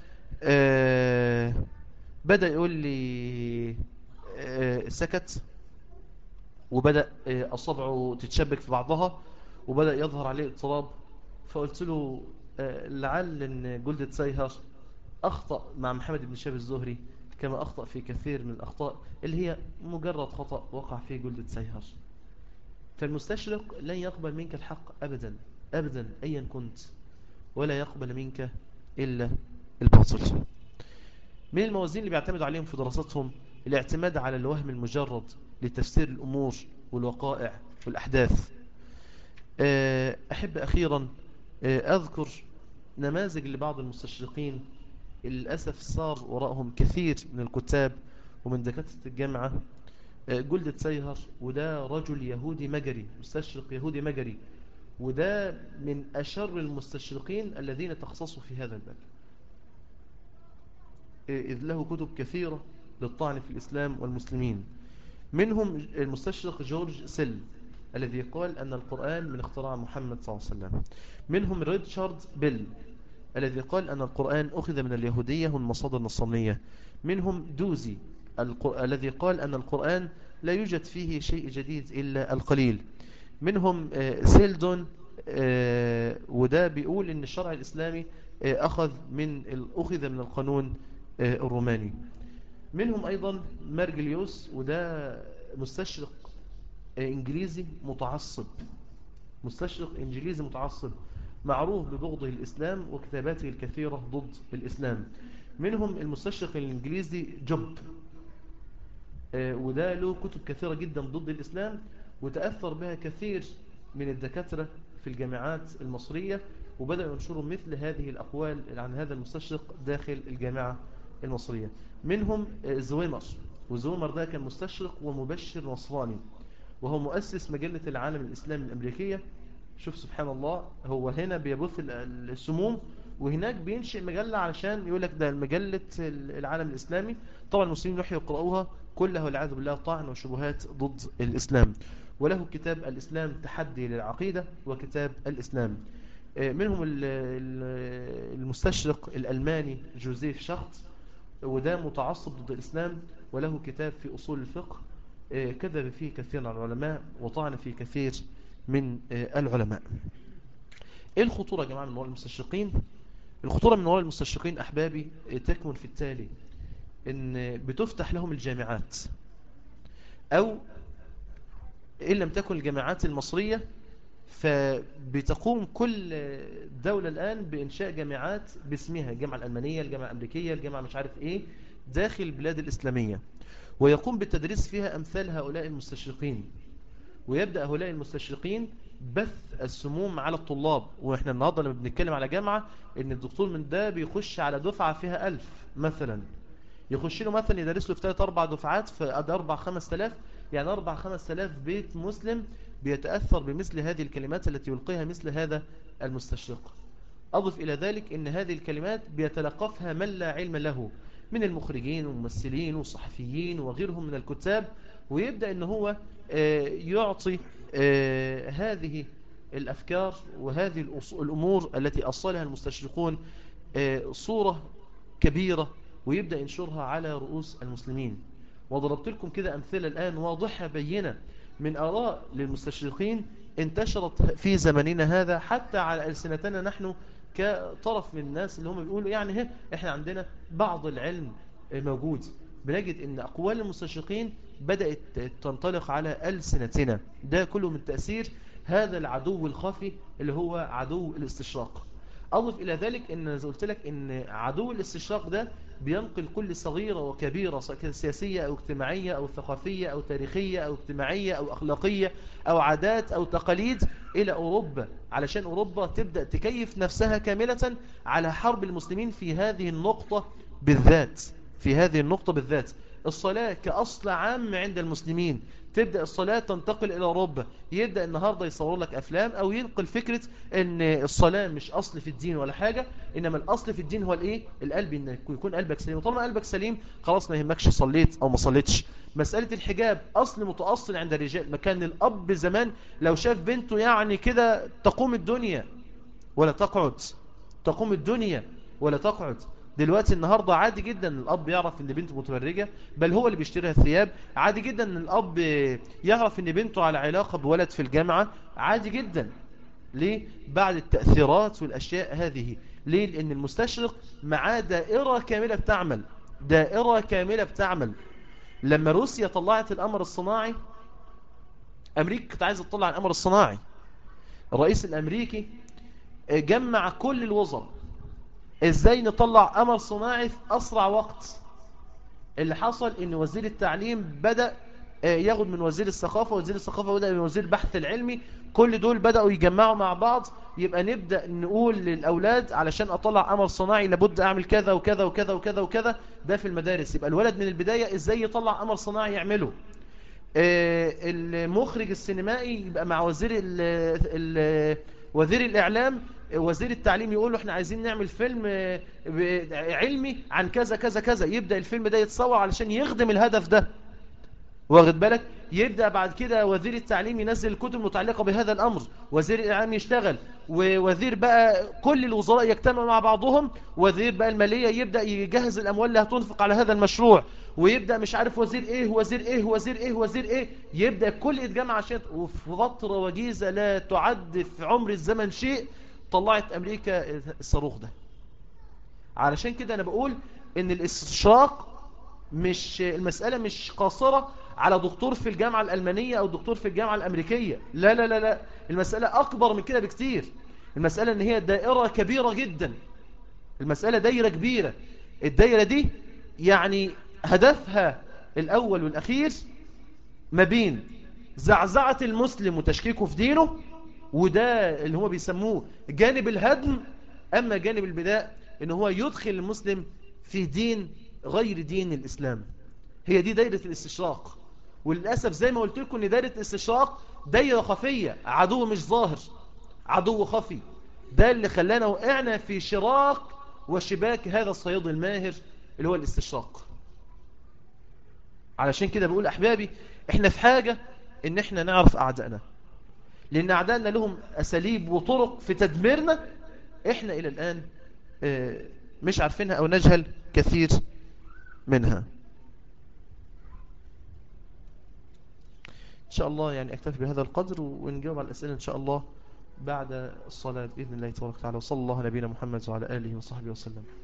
بدأ يقول لي سكت وبدأ أصبعه تتشبك في بعضها وبدأ يظهر عليه اضطراب فقلت له آه، لعل ان جلدة سيهر أخطأ مع محمد بن شاب الزهري كما أخطأ في كثير من الأخطاء اللي هي مجرد خطأ وقع فيه جلدة سيهر فالمستشرق لن يقبل منك الحق أبدا أبدا أيا كنت ولا يقبل منك إلا الباطل من الموازين اللي بيعتمدوا عليهم في دراستهم الاعتماد على الوهم المجرد لتفسير الأمور والوقائع والأحداث آه، أحب أخيرا آه، أذكر نماذج لبعض المستشرقين للأسف صار وراءهم كثير من الكتاب ومن دكاترة الجامعة آه، جلدة سيهر وده رجل يهودي مجري مستشرق يهودي مجري وده من أشر المستشرقين الذين تخصصوا في هذا الباب إذ له كتب كثيرة للطعن في الإسلام والمسلمين منهم المستشرق جورج سيل الذي قال أن القرآن من اختراع محمد صلى الله عليه وسلم منهم ريتشارد بيل الذي قال أن القرآن أخذ من اليهودية والمصادر النصرانية منهم دوزي الذي قال أن القرآن لا يوجد فيه شيء جديد إلا القليل منهم آه، سيلدون آه، وده بيقول أن الشرع الإسلامي آه، أخذ من أخذ من القانون الروماني منهم أيضا مارجليوس وده مستشرق إنجليزي متعصب مستشرق إنجليزي متعصب معروف ببغضه الإسلام وكتاباته الكثيرة ضد الإسلام منهم المستشرق الإنجليزي جوب آه، وده له كتب كثيرة جدا ضد الإسلام وتأثر بها كثير من الدكاترة في الجامعات المصرية وبدأوا ينشروا مثل هذه الأقوال عن هذا المستشرق داخل الجامعة المصرية منهم آه، زويمر وزويمر ده كان مستشرق ومبشر نصراني وهو مؤسس مجلة العالم الإسلامي الأمريكية شوف سبحان الله هو هنا بيبث السموم وهناك بينشئ مجلة علشان يقول لك ده مجلة العالم الإسلامي طبعا المسلمين يحيوا يقرأوها كلها والعياذ بالله طعن وشبهات ضد الإسلام وله كتاب الإسلام تحدي للعقيدة وكتاب الإسلام آه، منهم المستشرق الألماني جوزيف شخط وده متعصب ضد الإسلام وله كتاب في أصول الفقه آه، كذب فيه كثير من العلماء وطعن فيه كثير من آه، العلماء ايه الخطورة يا جماعة من وراء المستشرقين الخطورة من وراء المستشرقين أحبابي آه، تكمن في التالي ان بتفتح لهم الجامعات او إن لم تكن الجامعات المصرية فبتقوم كل دولة الآن بإنشاء جامعات باسمها الجامعة الألمانية الجامعة الأمريكية الجامعة مش عارف إيه داخل البلاد الإسلامية ويقوم بالتدريس فيها أمثال هؤلاء المستشرقين ويبدأ هؤلاء المستشرقين بث السموم على الطلاب وإحنا النهاردة لما بنتكلم على جامعة إن الدكتور من ده بيخش على دفعة فيها ألف مثلا يخش له مثلا يدرس له في ثلاث أربع دفعات في أربع خمس تلاف يعني أربع خمس تلاف بيت مسلم بيتأثر بمثل هذه الكلمات التي يلقيها مثل هذا المستشرق أضف إلى ذلك أن هذه الكلمات بيتلقفها من لا علم له من المخرجين والممثلين والصحفيين وغيرهم من الكتاب ويبدأ ان هو آه، يعطي آه، هذه الأفكار وهذه الأمور التي أصلها المستشرقون آه، صورة كبيرة ويبدأ ينشرها على رؤوس المسلمين وضربت لكم كده أمثلة الآن واضحة بينة من آراء للمستشرقين انتشرت في زمننا هذا حتى على ألسنتنا نحن كطرف من الناس اللي هم بيقولوا يعني هي احنا عندنا بعض العلم موجود بنجد ان اقوال المستشرقين بدأت تنطلق على ألسنتنا ده كله من تأثير هذا العدو الخفي اللي هو عدو الاستشراق أضف إلى ذلك أن زي قلت لك أن عدو الاستشراق ده بينقل كل صغيرة وكبيرة سياسية أو اجتماعية أو ثقافية أو تاريخية أو اجتماعية أو أخلاقية أو عادات أو تقاليد إلى أوروبا علشان أوروبا تبدأ تكيف نفسها كاملة على حرب المسلمين في هذه النقطة بالذات في هذه النقطة بالذات الصلاة كأصل عام عند المسلمين تبدأ الصلاة تنتقل إلى أوروبا يبدأ النهاردة يصور لك أفلام أو ينقل فكرة أن الصلاة مش أصل في الدين ولا حاجة إنما الأصل في الدين هو الإيه؟ القلب إن يكون قلبك سليم وطالما قلبك سليم خلاص ما يهمكش صليت أو ما صليتش مسألة الحجاب أصل متأصل عند الرجال مكان الأب زمان لو شاف بنته يعني كده تقوم الدنيا ولا تقعد تقوم الدنيا ولا تقعد دلوقتي النهاردة عادي جدا الأب يعرف ان بنته متبرجة بل هو اللي بيشتريها الثياب عادي جدا ان الأب يعرف ان بنته على علاقة بولد في الجامعة عادي جدا ليه؟ بعد التأثيرات والأشياء هذه ليه؟ لأن المستشرق معاه دائرة كاملة بتعمل دائرة كاملة بتعمل لما روسيا طلعت الأمر الصناعي أمريكا كانت عايزة تطلع الأمر الصناعي الرئيس الأمريكي جمع كل الوزراء ازاي نطلع امر صناعي في اسرع وقت اللي حصل ان وزير التعليم بدأ ياخد من وزير الثقافة وزير الثقافة بدأ من وزير البحث العلمي كل دول بدأوا يجمعوا مع بعض يبقى نبدأ نقول للأولاد علشان أطلع أمر صناعي لابد أعمل كذا وكذا وكذا وكذا وكذا ده في المدارس يبقى الولد من البداية إزاي يطلع أمر صناعي يعمله المخرج السينمائي يبقى مع وزير ال ال وزير الإعلام وزير التعليم يقول له احنا عايزين نعمل فيلم علمي عن كذا كذا كذا يبدأ الفيلم ده يتصور علشان يخدم الهدف ده واخد بالك يبدأ بعد كده وزير التعليم ينزل الكتب المتعلقة بهذا الأمر وزير الإعلام يشتغل ووزير بقى كل الوزراء يجتمعوا مع بعضهم وزير بقى المالية يبدأ يجهز الأموال اللي هتنفق على هذا المشروع ويبدأ مش عارف وزير ايه وزير ايه وزير ايه وزير ايه يبدأ كل يتجمع عشان وفي فترة وجيزة لا تعد في عمر الزمن شيء طلعت أمريكا الصاروخ ده علشان كده أنا بقول إن الاستشراق مش المسألة مش قاصرة على دكتور في الجامعة الألمانية أو دكتور في الجامعة الأمريكية لا لا لا لا المسألة أكبر من كده بكتير المسألة إن هي دائرة كبيرة جدا المسألة دايرة كبيرة الدايرة دي يعني هدفها الأول والأخير ما بين زعزعة المسلم وتشكيكه في دينه وده اللي هو بيسموه جانب الهدم أما جانب البداء إن هو يدخل المسلم في دين غير دين الإسلام هي دي دايرة الاستشراق وللأسف زي ما قلت لكم إن دايرة الاستشراق دايرة خفية عدو مش ظاهر عدو خفي ده اللي خلانا وقعنا في شراق وشباك هذا الصياد الماهر اللي هو الاستشراق علشان كده بقول أحبابي احنا في حاجة ان احنا نعرف أعدائنا لأن أعدائنا لهم أساليب وطرق في تدميرنا إحنا إلى الآن مش عارفينها أو نجهل كثير منها إن شاء الله يعني أكتفي بهذا القدر ونجاوب على الأسئلة إن شاء الله بعد الصلاة بإذن الله تبارك وتعالى وصلى الله نبينا محمد وعلى آله وصحبه وسلم